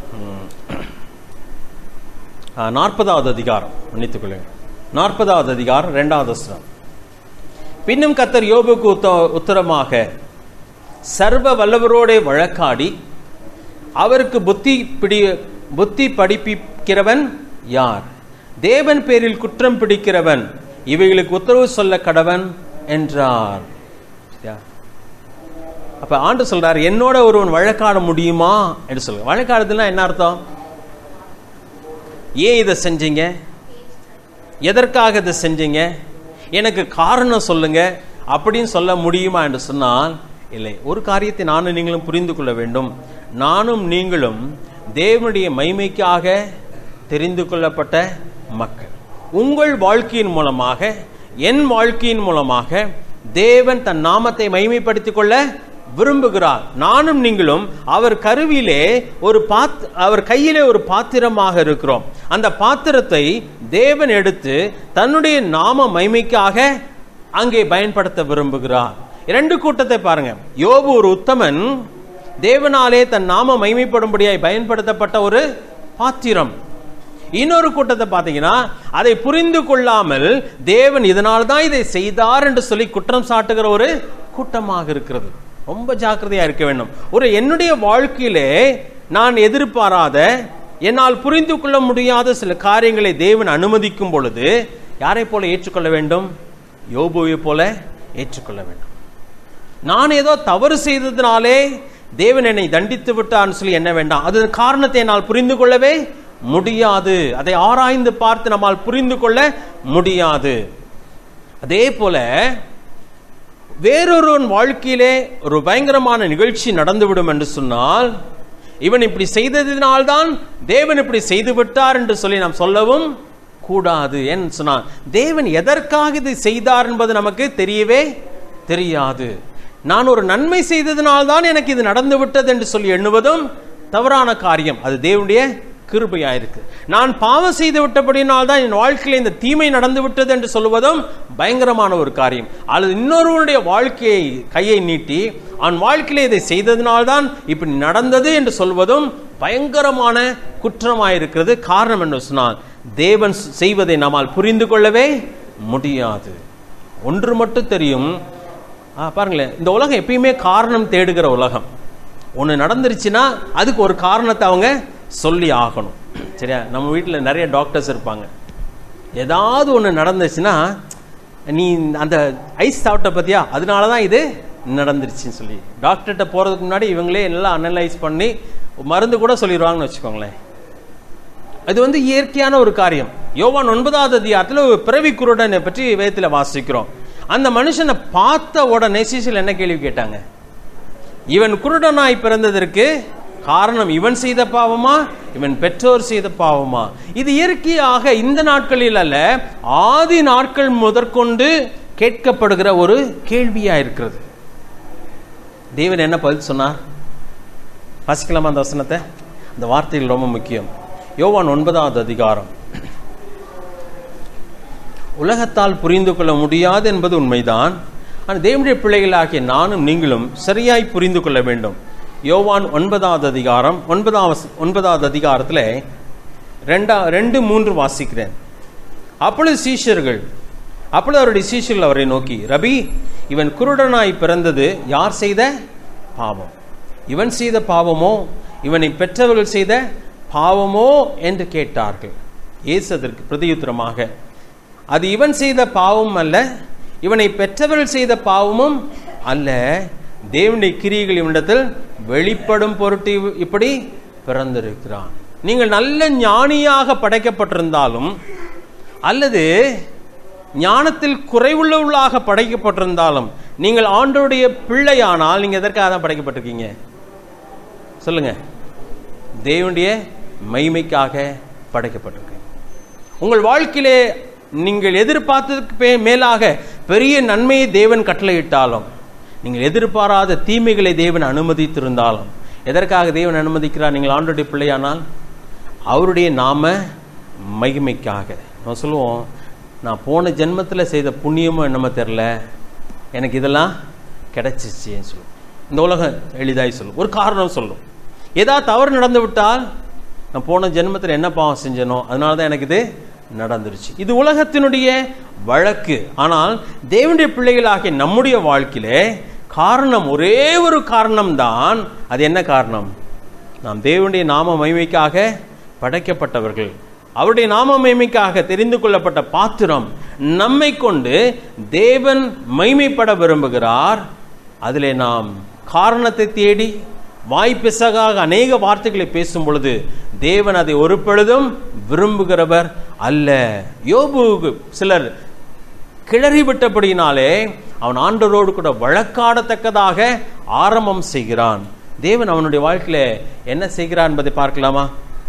நாற்பதாவது அதிகாரம் மன்னித்துக் கொள்ளுங்கள் நாற்பதாவது அதிகாரம் இரண்டாவது வசனம் பின்னும் கத்தர் யோபுக்கு உத்த உத்தரமாக சர்வ வல்லவரோட வழக்காடி அவருக்கு புத்தி பிடி புத்தி படிப்பிக்கிறவன் யார் தேவன் பேரில் குற்றம் பிடிக்கிறவன் இவைகளுக்கு உத்தரவு சொல்ல கடவன் என்றார் சரியா? அப்ப ஆண்டு சொல்றார் என்னோட ஒருவன் வழக்காட முடியுமா என்று சொல்ல வழக்காடுதுன்னா என்ன அர்த்தம் ஏன் இதை செஞ்சீங்க எதற்காக இதை செஞ்சீங்க எனக்கு காரணம் சொல்லுங்க அப்படின்னு சொல்ல முடியுமா என்று சொன்னால் இல்லை ஒரு காரியத்தை நானும் நீங்களும் புரிந்து கொள்ள வேண்டும் நானும் நீங்களும் தேவனுடைய மைமைக்காக தெரிந்து கொள்ளப்பட்ட மக்கள் உங்கள் வாழ்க்கையின் மூலமாக என் வாழ்க்கையின் மூலமாக தேவன் தன் நாமத்தை மைமைப்படுத்திக் கொள்ள விரும்புகிறார் நானும் நீங்களும் அவர் கருவிலே ஒரு பாத் அவர் கையிலே ஒரு பாத்திரமாக இருக்கிறோம் அந்த பாத்திரத்தை தேவன் எடுத்து தன்னுடைய நாம மைமைக்காக அங்கே பயன்படுத்த விரும்புகிறார் இரண்டு கூட்டத்தை பாருங்க யோபு ஒரு உத்தமன் தேவனாலே தன் நாம மைமைப்படும்படியாய் பயன்படுத்தப்பட்ட ஒரு பாத்திரம் இன்னொரு கூட்டத்தை பார்த்தீங்கன்னா அதை புரிந்து கொள்ளாமல் தேவன் இதனால் தான் இதை செய்தார் என்று சொல்லி குற்றம் சாட்டுகிற ஒரு கூட்டமாக இருக்கிறது ரொம்ப ஜாக்கிரதையா இருக்க வேண்டும் ஒரு என்னுடைய வாழ்க்கையிலே நான் எதிர்பாராத என்னால் புரிந்து கொள்ள முடியாத சில காரியங்களை தேவன் அனுமதிக்கும் பொழுது யாரை போல ஏற்றுக்கொள்ள வேண்டும் யோபுவை போல ஏற்றுக்கொள்ள வேண்டும் நான் ஏதோ தவறு செய்ததினாலே தேவன் என்னை தண்டித்து விட்டான்னு சொல்லி என்ன வேண்டாம் அது காரணத்தை என்னால் புரிந்து கொள்ளவே முடியாது அதை ஆராய்ந்து பார்த்து நம்மால் புரிந்து கொள்ள முடியாது அதே போல வேறொருவன் வாழ்க்கையிலே ஒரு பயங்கரமான நிகழ்ச்சி நடந்துவிடும் என்று சொன்னால் இவன் இப்படி செய்ததினால்தான் தேவன் இப்படி செய்து விட்டார் என்று சொல்லி நாம் சொல்லவும் கூடாது ஏன்னு சொன்னால் தேவன் எதற்காக இதை செய்தார் என்பது நமக்கு தெரியவே தெரியாது நான் ஒரு நன்மை செய்ததினால்தான் எனக்கு இது நடந்து விட்டது என்று சொல்லி எண்ணுவதும் தவறான காரியம் அது தேவனுடைய கிருபையா இருக்கு நான் பாவம் செய்து விட்டபடியினால் தான் என் வாழ்க்கையில் இந்த தீமை நடந்து விட்டது என்று சொல்லுவதும் பயங்கரமான ஒரு காரியம் அல்லது இன்னொருவனுடைய வாழ்க்கையை கையை நீட்டி அவன் வாழ்க்கையில இதை செய்ததினால்தான் இப்படி நடந்தது என்று சொல்வதும் பயங்கரமான குற்றமாயிருக்கிறது காரணம் என்று சொன்னால் தேவன் செய்வதை நம்மால் புரிந்து கொள்ளவே முடியாது ஒன்று மட்டும் தெரியும் ஆ, பாருங்களேன் இந்த உலகம் எப்பயுமே காரணம் தேடுகிற உலகம் ஒன்று நடந்துருச்சுன்னா அதுக்கு ஒரு காரணத்தை அவங்க சொல்லி ஆகணும் சரியா நம்ம வீட்டில் நிறைய டாக்டர்ஸ் இருப்பாங்க ஏதாவது ஒன்று நடந்துச்சுன்னா நீ அந்த ஐஸ் சாப்பிட்ட பத்தியா அதனால தான் இது நடந்துருச்சுன்னு சொல்லி டாக்டர்கிட்ட போகிறதுக்கு முன்னாடி இவங்களே எல்லாம் அனலைஸ் பண்ணி மருந்து கூட சொல்லிடுவாங்கன்னு வச்சுக்கோங்களேன் அது வந்து இயற்கையான ஒரு காரியம் யோவான் ஒன்பதாவது அதிகாரத்தில் ஒரு பிறவி குருடனை பற்றி வேதத்தில் வாசிக்கிறோம் அந்த மனுஷனை பார்த்த உடனே சீசில் என்ன கேள்வி கேட்டாங்க இவன் குருடனாய் பிறந்ததற்கு காரணம் இவன் செய்த பாவமா இவன் பெற்றோர் செய்த பாவமா இது இயற்கையாக இந்த நாட்களில் அல்ல ஆதி நாட்கள் முதற்கொண்டு கேட்கப்படுகிற ஒரு கேள்வியா இருக்கிறது தேவன் என்ன பதில் சொன்னார் வாசிக்கலாமா அந்த வசனத்தை அந்த வார்த்தைகள் ரொம்ப முக்கியம் யோவான் ஒன்பதாவது அதிகாரம் உலகத்தால் புரிந்து கொள்ள முடியாது என்பது உண்மைதான் ஆனால் தேவனுடைய பிள்ளைகளாகிய நானும் நீங்களும் சரியாய் புரிந்து கொள்ள வேண்டும் யோவான் ஒன்பதாவது அதிகாரம் ஒன்பதாவது ஒன்பதாவது அதிகாரத்தில் ரெண்டா ரெண்டு மூன்று வாசிக்கிறேன் அப்பொழுது சீஷர்கள் அப்பொழுது அவருடைய சீஷர்கள் அவரை நோக்கி ரபி இவன் குருடனாய் பிறந்தது யார் செய்த பாவம் இவன் செய்த பாவமோ இவனை பெற்றவர்கள் செய்த பாவமோ என்று கேட்டார்கள் இயேசு அதற்கு பிரதியுத்தரமாக அது இவன் செய்த பாவம் அல்ல இவனை பெற்றவர்கள் செய்த பாவமும் அல்ல தேவனுடைய கிரியைகள் இவனிடத்தில் வெளிப்படும் பொருட்டு இவ்- இப்படி பிறந்திருக்கிறான் நீங்கள் நல்ல ஞானியாக படைக்கப்பட்டிருந்தாலும் அல்லது ஞானத்தில் குறைவுள்ளவர்களாக படைக்கப்பட்டிருந்தாலும் நீங்கள் ஆண்டோடைய பிள்ளையானால் நீங்க எதற்காக தான் படைக்கப்பட்டிருக்கீங்க சொல்லுங்க தேவனுடைய மைமைக்காக படைக்கப்பட்டிருக்கு உங்கள் வாழ்க்கையிலே நீங்கள் எதிர்பார்த்ததுக்கு பே- மேலாக பெரிய நன்மையை தேவன் கட்டளையிட்டாலும் நீங்கள் எதிர்பாராத தீமைகளை தேவன் அனுமதித்திருந்தாலும் எதற்காக தேவன் அனுமதிக்கிறார் நீங்கள் ஆண்டுடைய பிள்ளையானால் அவருடைய நாம மகிமைக்காக நம்ம சொல்லுவோம் நான் போன ஜென்மத்தில் செய்த புண்ணியமோ என்னமோ தெரில எனக்கு இதெல்லாம் கிடைச்சிச்சுன்னு சொல்லுவோம் இந்த உலகம் எளிதாய் சொல்லும் ஒரு காரணம் சொல்லும் ஏதாவது தவறு நடந்து விட்டால் நான் போன ஜென்மத்தில் என்ன பாவம் செஞ்சனோ அதனால தான் எனக்கு இது நடந்துருச்சு இது உலகத்தினுடைய வழக்கு ஆனால் தேவனுடைய பிள்ளைகளாகிய நம்முடைய வாழ்க்கையிலே காரணம் ஒரே ஒரு காரணம் தான் அது என்ன காரணம் நாம் தேவனுடைய நாம மகிமைக்காக படைக்கப்பட்டவர்கள் அவருடைய நாம மகிமைக்காக தெரிந்து கொள்ளப்பட்ட பாத்திரம் நம்மை கொண்டு தேவன் மகிமைப்பட விரும்புகிறார் அதிலே நாம் காரணத்தை தேடி வாய்ப்பிசகாக அநேக வார்த்தைகளை பேசும் பொழுது தேவன் அதை ஒரு பொழுதும் விரும்புகிறவர் அல்ல யோபுவுக்கு சிலர் கிளறி விட்டபடியினாலே அவன் ஆண்டவரோடு கூட வழக்காடத்தக்கதாக ஆரம்பம் செய்கிறான் தேவன் அவனுடைய வாழ்க்கையில என்ன செய்கிறான் என்பதை பார்க்கலாமா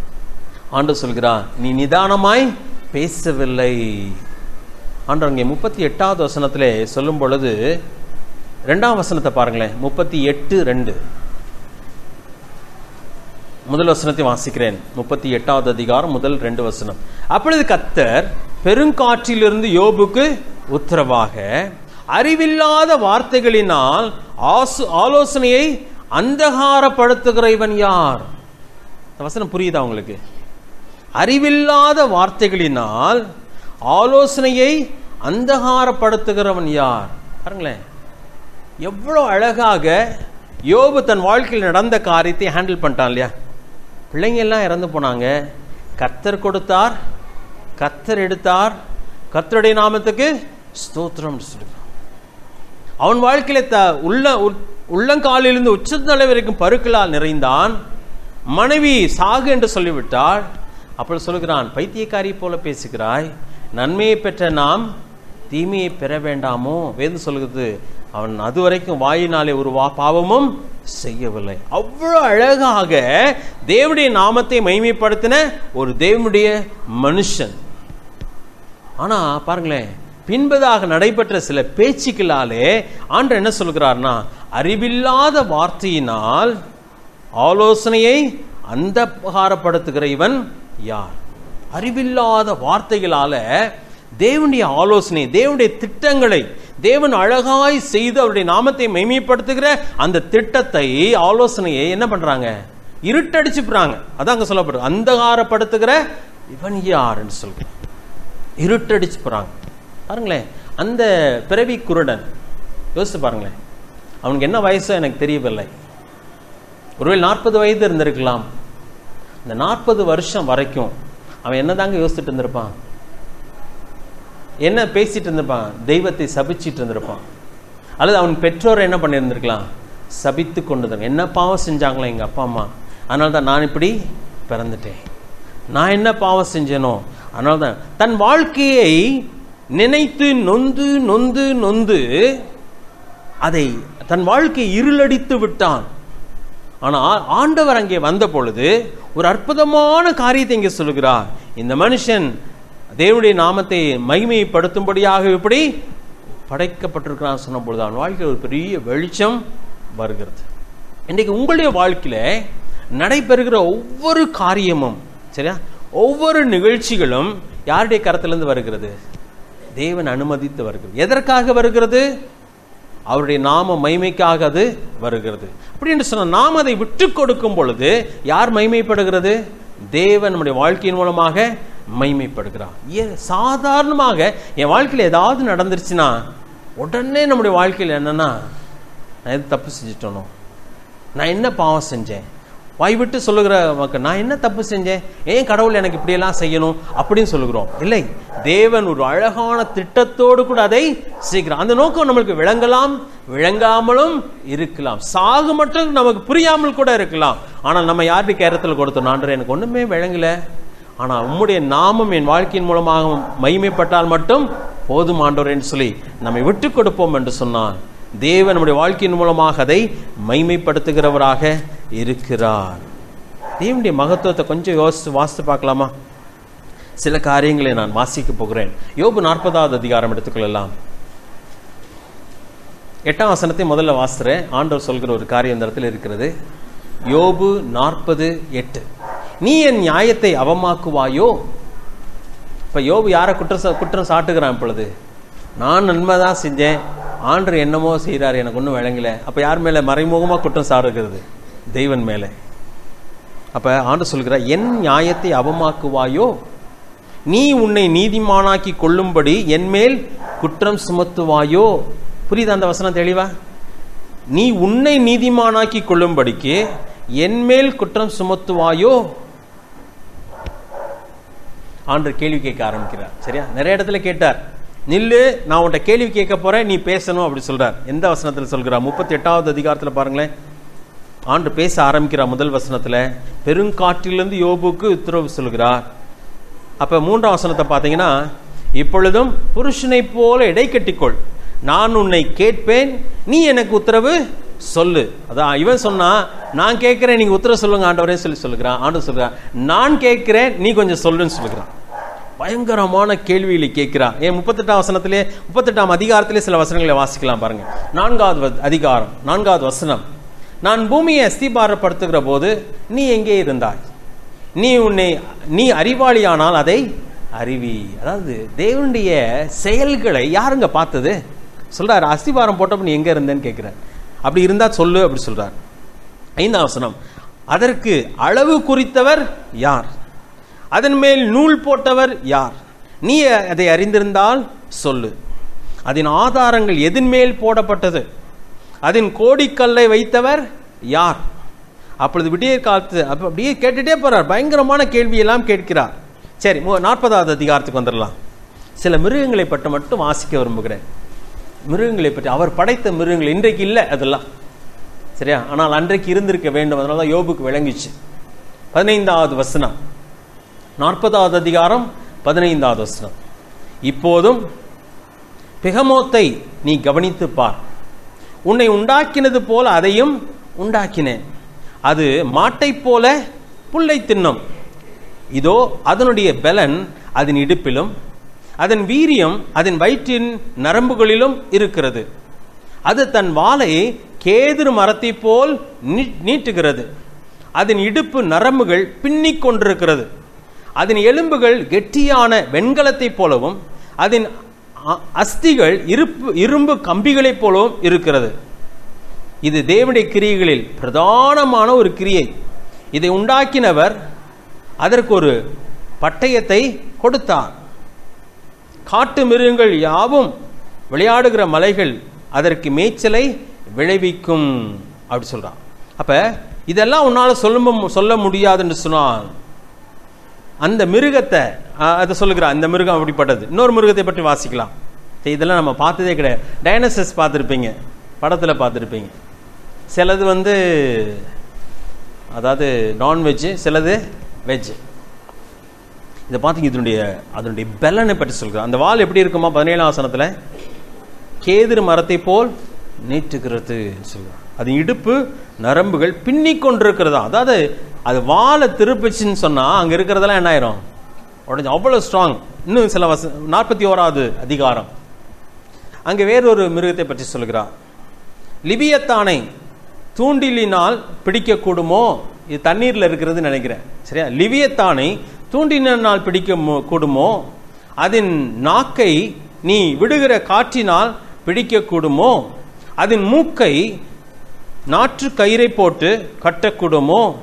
ஆண்டு சொல்கிறான் நீ நிதானமாய் பேசவில்லை ஆண்டவர் இங்கே முப்பத்தி எட்டாவது வசனத்திலே சொல்லும் பொழுது ரெண்டாம் வசனத்தை பாருங்களேன் முப்பத்தி எட்டு ரெண்டு முதல் வசனத்தை வாசிக்கிறேன் முப்பத்தி எட்டாவது அதிகாரம் முதல் ரெண்டு வசனம் அப்பொழுது கத்தர் பெருங்காற்றிலிருந்து யோபுக்கு உத்தரவாக அறிவில்லாத வார்த்தைகளினால் ஆசு ஆலோசனையை அந்தகாரப்படுத்துகிற இவன் யார் இந்த வசனம் புரியுதா உங்களுக்கு அறிவில்லாத வார்த்தைகளினால் ஆலோசனையை அந்தகாரப்படுத்துகிறவன் யார் பாருங்களேன் எவ்வளோ அழகாக யோபு தன் வாழ்க்கையில் நடந்த காரியத்தை ஹேண்டில் பண்ணிட்டான் இல்லையா பிள்ளைங்க எல்லாம் இறந்து போனாங்க கர்த்தர் கொடுத்தார் கர்த்தர் எடுத்தார் கர்த்தருடைய நாமத்துக்கு ஸ்தோத்திரம் சொல்லுகிறான் அவன் வாழ்க்கையில த உள்ள உள்- உள்ளங்காலிலிருந்து உச்சத்தலை வரைக்கும் பருக்களால் நிறைந்தான் மனைவி சாகு என்று சொல்லிவிட்டாள் அப்பொழுது சொல்கிறான் பைத்தியக்காரி போல பேசுகிறாய் நன்மையை பெற்ற நாம் தீமையை பெற வேண்டாமோ வேந்து சொல்கிறது அவன் அதுவரைக்கும் வாயினாலே ஒரு வா பாவமும் செய்யவில்லை அவ்வளவு அழகாக தேவனுடைய நாமத்தை மைமைப்படுத்தின ஒரு தேவனுடைய மனுஷன் ஆனா பாருங்களேன் பின்பதாக நடைபெற்ற சில பேச்சுக்களாலே ஆண்டு என்ன சொல்கிறார்னா அறிவில்லாத வார்த்தையினால் ஆலோசனையை அந்தகாரப்படுத்துகிற இவன் யார் அறிவில்லாத வார்த்தைகளால தேவனுடைய ஆலோசனை தேவனுடைய திட்டங்களை தேவன் அழகாய் செய்து அவருடைய நாமத்தை மைமைப்படுத்துகிற அந்த திட்டத்தை ஆலோசனையை என்ன பண்றாங்க இருட்டடிச்சுப்புறாங்க அதான் அங்க சொல்லப்படுது அந்தகாரப்படுத்துகிற இவன் யார் என்று சொல்கிறான் இருட்டடிச்சு போறாங்க பாருங்களேன் அந்த பிறவி குருடன் யோசிச்சு பாருங்களேன் அவனுக்கு என்ன வயசோ எனக்கு தெரியவில்லை ஒருவேளை நாற்பது வயது இருந்திருக்கலாம் இந்த நாற்பது வருஷம் வரைக்கும் அவன் என்னதாங்க யோசிச்சுட்டு இருந்திருப்பான் என்ன பேசிட்டு இருந்திருப்பான் தெய்வத்தை சபிச்சிட்டு இருந்திருப்பான் அல்லது அவன் பெற்றோர் என்ன பண்ணியிருந்திருக்கலாம் சபித்து கொண்டு என்ன பாவம் செஞ்சாங்களோ எங்க அப்பா அம்மா அதனால தான் நான் இப்படி பிறந்துட்டேன் நான் என்ன பாவம் செஞ்சேனோ அதனால தான் தன் வாழ்க்கையை நினைத்து நொந்து நொந்து நொந்து அதை தன் வாழ்க்கை இருளடித்து விட்டான் ஆனால் ஆண்டவர் அங்கே வந்த பொழுது ஒரு அற்புதமான காரியத்தை இங்கே சொல்லுகிறார் இந்த மனுஷன் தேவனுடைய நாமத்தை மகிமைப்படுத்தும்படியாக இப்படி படைக்கப்பட்டிருக்கிறான் சொன்ன பொழுது அவன் வாழ்க்கையில் ஒரு பெரிய வெளிச்சம் வருகிறது இன்றைக்கு உங்களுடைய வாழ்க்கையில நடைபெறுகிற ஒவ்வொரு காரியமும் சரியா ஒவ்வொரு நிகழ்ச்சிகளும் யாருடைய கரத்திலிருந்து வருகிறது தேவன் அனுமதித்து வருகிறது எதற்காக வருகிறது அவருடைய நாம மைமைக்காக அது வருகிறது அப்படி என்று சொன்ன நாம் அதை விட்டு கொடுக்கும் பொழுது யார் மைமைப்படுகிறது தேவன் நம்முடைய வாழ்க்கையின் மூலமாக மைமைப்படுகிறார் ஏ சாதாரணமாக என் வாழ்க்கையில் ஏதாவது நடந்துருச்சுன்னா உடனே நம்முடைய வாழ்க்கையில் என்னன்னா நான் எது தப்பு செஞ்சுட்டோனோ நான் என்ன பாவம் செஞ்சேன் வாய் விட்டு சொல்லுகிற மக்கள் நான் என்ன தப்பு செஞ்சேன் ஏன் கடவுள் எனக்கு இப்படியெல்லாம் செய்யணும் அப்படின்னு சொல்லுகிறோம் இல்லை தேவன் ஒரு அழகான திட்டத்தோடு கூட அதை செய்கிறான் அந்த நோக்கம் நம்மளுக்கு விளங்கலாம் விளங்காமலும் இருக்கலாம் சாகு மட்டும் நமக்கு புரியாமல் கூட இருக்கலாம் ஆனால் நம்ம யாருக்கு கேரத்தில் கொடுத்தோம் நான்று எனக்கு ஒண்ணுமே விளங்கல ஆனால் உம்முடைய நாமம் என் வாழ்க்கையின் மூலமாக மகிமைப்பட்டால் மட்டும் போதும் ஆண்டவரேன்னு சொல்லி நம்மை விட்டு கொடுப்போம் என்று சொன்னான் தேவன் நம்முடைய வாழ்க்கையின் மூலமாக அதை மைமைப்படுத்துகிறவராக இருக்கிறார் தேவனுடைய மகத்துவத்தை கொஞ்சம் யோசித்து வாசித்து பார்க்கலாமா சில காரியங்களை நான் வாசிக்க போகிறேன் யோபு நாற்பதாவது அதிகாரம் எடுத்துக்கொள்ளலாம் எட்டாம் வசனத்தை முதல்ல வாசிக்கிறேன் ஆண்டவர் சொல்கிற ஒரு காரியம் இந்த இடத்துல இருக்கிறது யோபு நாற்பது எட்டு நீ என் நியாயத்தை அவமாக்குவாயோ இப்ப யோபு யாரை குற்றம் சா- குற்றம் சாட்டுகிறான் இப்பொழுது நான் நன்மை தான் செஞ்சேன் ஆண்டர் என்னமோ செய்கிறார் எனக்கு ஒன்றும் விளங்கல அப்ப யார் மேல மறைமுகமா குற்றம் சாடுகிறது தெய்வன் மேலே அப்ப ஆண்டு சொல்கிறார் என் நியாயத்தை அவமாக்குவாயோ நீ உன்னை நீதிமானாக்கி கொள்ளும்படி என் மேல் குற்றம் சுமத்துவாயோ புரியுதா அந்த வசனம் தெளிவா நீ உன்னை நீதிமானாக்கி கொள்ளும்படிக்கு என் மேல் குற்றம் சுமத்துவாயோ ஆண்டு கேள்வி கேட்க ஆரம்பிக்கிறார் சரியா நிறைய இடத்துல கேட்டார் நில்லு நான் உன்கிட்ட கேள்வி கேட்க போறேன் நீ பேசணும் அப்படி சொல்றார் எந்த வசனத்துல சொல்கிறார் முப்பத்தி எட்டாவது அதிகாரத்துல பாருங்களேன் ஆண்டு பேச ஆரம்பிக்கிறார் முதல் வசனத்துல பெருங்காற்றிலிருந்து யோபுக்கு உத்தரவு சொல்கிறார் அப்ப மூன்றாம் வசனத்தை பார்த்தீங்கன்னா இப்பொழுதும் புருஷனைப் போல இடை கட்டிக்கொள் நான் உன்னை கேட்பேன் நீ எனக்கு உத்தரவு சொல்லு அதான் இவன் சொன்னா நான் கேட்கிறேன் நீங்க உத்தரவு சொல்லுங்க ஆண்டவரே சொல்லி சொல்லுகிறான் ஆண்டு சொல்றான் நான் கேட்கிறேன் நீ கொஞ்சம் சொல்லுன்னு சொல்லுகிறான் பயங்கரமான கேள்விகளை கேட்கிறான் ஏன் முப்பத்தெட்டாம் வசனத்திலே முப்பத்தெட்டாம் அதிகாரத்திலே சில வசனங்களை வாசிக்கலாம் பாருங்க நான்காவது வ- அதிகாரம் நான்காவது வசனம் நான் பூமியை அஸ்திபாரப்படுத்துகிற போது நீ எங்கே இருந்தாய் நீ உன்னை நீ அறிவாளியானால் அதை அறிவி அதாவது தேவனுடைய செயல்களை யாருங்க பார்த்தது சொல்றாரு அஸ்திபாரம் போட்டப்ப நீ எங்க இருந்தேன்னு கேட்கிறார் அப்படி இருந்தா சொல்லு அப்படி சொல்றார் ஐந்தாம் வசனம் அதற்கு அளவு குறித்தவர் யார் அதன் மேல் நூல் போட்டவர் யார் நீ அதை அறிந்திருந்தால் சொல்லு அதன் ஆதாரங்கள் எதன் மேல் போடப்பட்டது அதன் கோடிக்கல்லை வைத்தவர் யார் அப்பொழுது விடியற் காலத்து அப்ப அப்படியே கேட்டுட்டே போறார் பயங்கரமான கேள்வியெல்லாம் கேட்கிறார் சரி மு- நாற்பதாவது அதிகாரத்துக்கு வந்துடலாம் சில மிருகங்களை பற்றி மட்டும் வாசிக்க விரும்புகிறேன் மிருகங்களை பற்றி அவர் படைத்த மிருகங்கள் இன்றைக்கு இல்லை அதெல்லாம் சரியா ஆனால் அன்றைக்கு இருந்திருக்க வேண்டும் அதனால தான் யோபுக்கு விளங்கிச்சு பதினைந்தாவது வசனம் நாற்பதாவது அதிகாரம் பதினைந்தாவது வசனம் இப்போதும் பிகமோத்தை நீ கவனித்துப் பார் உன்னை உண்டாக்கினது போல அதையும் உண்டாக்கினேன் அது மாட்டைப் போல புல்லை தின்னும் இதோ அதனுடைய பலன் அதன் இடுப்பிலும் அதன் வீரியம் அதன் வயிற்றின் நரம்புகளிலும் இருக்கிறது அது தன் வாளை கேதுரு மரத்தைப் போல் நீ- நீட்டுகிறது அதன் இடுப்பு நரம்புகள் பின்னிக் கொண்டிருக்கிறது அதன் எலும்புகள் கெட்டியான வெண்கலத்தைப் போலவும் அதன் அ- அஸ்திகள் இருப்பு இரும்பு கம்பிகளைப் போலவும் இருக்கிறது இது தேவனுடைய கிரியைகளில் பிரதானமான ஒரு கிரியை இதை உண்டாக்கினவர் அதற்கு ஒரு பட்டயத்தை கொடுத்தார் காட்டு மிருகங்கள் யாவும் விளையாடுகிற மலைகள் அதற்கு மேய்ச்சலை விளைவிக்கும் அப்படி சொல்றான் அப்ப இதெல்லாம் உன்னால சொல்ல சொல்ல முடியாதுன்னு சொன்னால் அந்த மிருகத்தை அஹ், அதை சொல்லுகிறான் அந்த மிருகம் அப்படிப்பட்டது இன்னொரு மிருகத்தை பற்றி வாசிக்கலாம் சரி, இதெல்லாம் நம்ம பார்த்ததே கிடையாது டைனசஸ் பார்த்துருப்பீங்க படத்தில் பார்த்துருப்பீங்க சிலது வந்து அதாவது நான்வெஜ்ஜு சிலது வெஜ் இதை பார்த்தீங்க இதனுடைய அதனுடைய பலனை பற்றி சொல்கிறார் அந்த வால் எப்படி இருக்குமா பதினேழாம் வசனத்தில் கேதுரு மரத்தை போல் நீட்டுகிறது சொல்கிறார் அது இடுப்பு நரம்புகள் பின்னி கொண்டிருக்கிறதா அதாவது அது வாலை திருப்பிச்சுன்னு சொன்னா அங்க இருக்கிறதெல்லாம் என்ன ஆயிரும் உடஞ்சு அவ்வளவு ஸ்ட்ராங் இன்னும் சில வச நாற்பத்தி ஓராவது அதிகாரம் அங்கே வேறொரு மிருகத்தை பற்றி சொல்கிறார் லிபியத்தானை தூண்டிலினால் பிடிக்கக்கூடுமோ இது தண்ணீர்ல இருக்கிறது நினைக்கிறேன் சரியா லிவியத்தானை தூண்டினால் பிடிக்க மு- கூடுமோ அதன் நாக்கை நீ விடுகிற காற்றினால் பிடிக்கக்கூடுமோ அதன் மூக்கை நாற்று கயிறை போட்டு கட்டக்கூடுமோ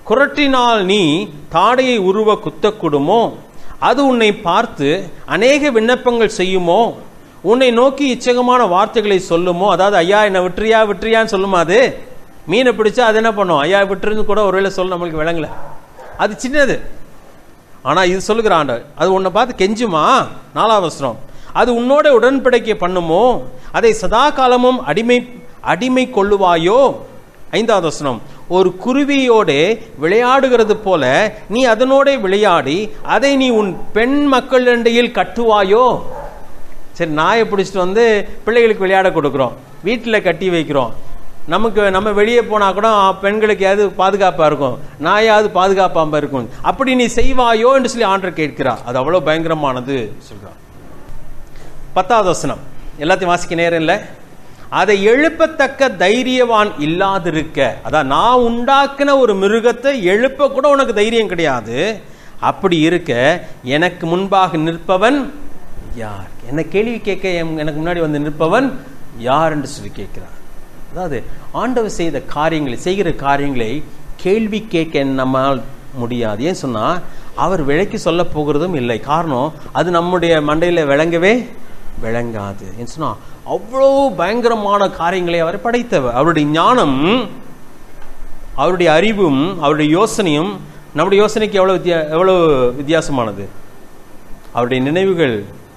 குரட்டினால் நீ தாடையை உருவ குத்தக்கூடுமோ அது உன்னை பார்த்து அநேக விண்ணப்பங்கள் செய்யுமோ உன்னை நோக்கி இச்சகமான வார்த்தைகளை சொல்லுமோ அதாவது ஐயா என்ன விட்டுறியா விட்டுறியான்னு சொல்லுமா அது மீனை பிடிச்சா அது என்ன பண்ணும் ஐயா விட்டுருந்து கூட ஒருவேளை சொல்ல நம்மளுக்கு விளங்கல அது சின்னது ஆனா இது சொல்லுகிற ஆண்டவர் அது உன்னை பார்த்து கெஞ்சுமா நாலாவசரம் அது உன்னோட உடன்படிக்கை பண்ணுமோ அதை சதா காலமும் அடிமை அடிமை கொள்ளுவாயோ ஐந்தாவது வசனம் ஒரு குருவியோட விளையாடுகிறது போல நீ அதனோட விளையாடி அதை நீ உன் பெண் மக்களிடையில் கட்டுவாயோ சரி நாயை பிடிச்சிட்டு வந்து பிள்ளைகளுக்கு விளையாட கொடுக்குறோம் வீட்டில் கட்டி வைக்கிறோம் நமக்கு நம்ம வெளியே போனால் கூட பெண்களுக்கு ஏதாவது பாதுகாப்பாக இருக்கும் நாயாவது பாதுகாப்பாக இருக்கும் அப்படி நீ செய்வாயோ என்று சொல்லி ஆண்டர் கேட்கிறா அது அவ்வளோ பயங்கரமானது சொல்கிறான் பத்தாவது வசனம் எல்லாத்தையும் வாசிக்க நேரம் இல்லை அதை எழுப்பத்தக்க தைரியவான் இல்லாதிருக்க அதான் நான் உண்டாக்கின ஒரு மிருகத்தை எழுப்ப கூட உனக்கு தைரியம் கிடையாது அப்படி இருக்க எனக்கு முன்பாக நிற்பவன் யார் என்ன கேள்வி கேட்க எம்- எனக்கு முன்னாடி வந்து நிற்பவன் யார் என்று சொல்லி கேட்கிறார் அதாவது ஆண்டவர் செய்த காரியங்களை செய்கிற காரியங்களை கேள்வி கேட்க நம்மால் முடியாது ஏன் சொன்னா அவர் விலைக்கு சொல்ல போகிறதும் இல்லை காரணம் அது நம்முடைய மண்டையில விளங்கவே விளங்காது ஏன் சொன்னா அவ்வளோ பயங்கரமான காரியங்களை அவர் படைத்தவர் அவருடைய ஞானம் அவருடைய அறிவும் அவருடைய யோசனையும் நம்முடைய யோசனைக்கு எவ்வளவு வித்தியா எவ்வளவு வித்தியாசமானது அவருடைய நினைவுகள்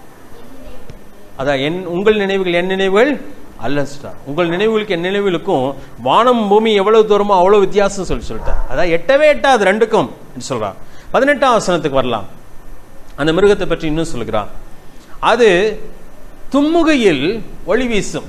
அதான் என் உங்கள் நினைவுகள் என் நினைவுகள் அல்ல ஸ்டார் உங்கள் நினைவுகளுக்கு என் நினைவுகளுக்கும் வானம் பூமி எவ்வளவு தூரமோ அவ்வளவு வித்தியாசம் சொல்லி சொல்லிட்டார் அதான் எட்டவே எட்டாது ரெண்டுக்கும் என்று சொல்றார் பதினெட்டாம் வசனத்துக்கு வரலாம் அந்த மிருகத்தை பற்றி இன்னும் சொல்கிறார் அது தும்முகையில் ஒளி வீசும்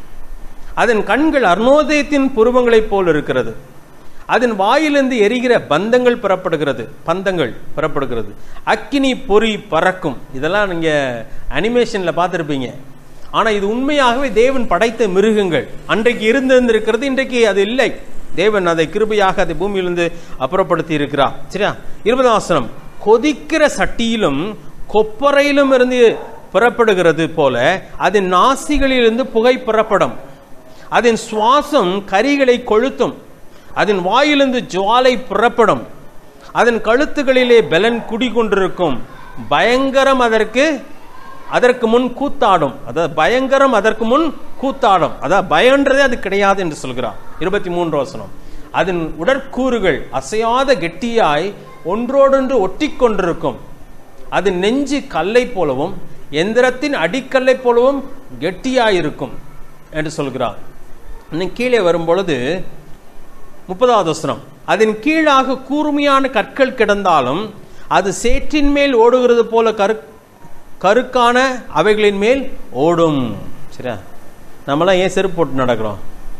அதன் கண்கள் அருணோதயத்தின் புருவங்களைப் போல் இருக்கிறது அதன் வாயிலிருந்து எரிகிற பந்தங்கள் புறப்படுகிறது பந்தங்கள் புறப்படுகிறது அக்கினி பொறி பறக்கும் இதெல்லாம் நீங்க அனிமேஷன்ல பார்த்துருப்பீங்க ஆனா இது உண்மையாகவே தேவன் படைத்த மிருகங்கள் அன்றைக்கு இருந்திருக்கிறது இன்றைக்கு அது இல்லை தேவன் அதை கிருபையாக அதை பூமியிலிருந்து அப்புறப்படுத்தி இருக்கிறார் சரியா இருபதாம் வசனம் கொதிக்கிற சட்டியிலும் கொப்பரையிலும் இருந்து புறப்படுகிறது போல அதன் நாசிகளிலிருந்து புகை புறப்படும் அதன் சுவாசம் கரிகளை கொளுத்தும் அதன் வாயிலிருந்து ஜுவாலை புறப்படும் அதன் கழுத்துகளிலே பலன் குடிகொண்டிருக்கும் பயங்கரம் அதற்கு அதற்கு முன் கூத்தாடும் அதாவது பயங்கரம் அதற்கு முன் கூத்தாடும் அதாவது பயன்றதே அது கிடையாது என்று சொல்கிறார் இருபத்தி மூன்று வசனம் அதன் உடற்கூறுகள் அசையாத கெட்டியாய் ஒன்றோடொன்று ஒட்டி கொண்டிருக்கும் அது நெஞ்சு கல்லை போலவும் எந்திரத்தின் அடிக்கல்லை போலவும் கெட்டியாயிருக்கும் என்று சொல்கிறார் இன்னும் கீழே வரும் பொழுது முப்பதாவது வசனம் அதன் கீழாக கூர்மையான கற்கள் கிடந்தாலும் அது சேற்றின் மேல் ஓடுகிறது போல கரு கருக்கான அவைகளின் மேல் ஓடும் சரியா நம்மளாம் ஏன் செருப்பு போட்டு நடக்கிறோம்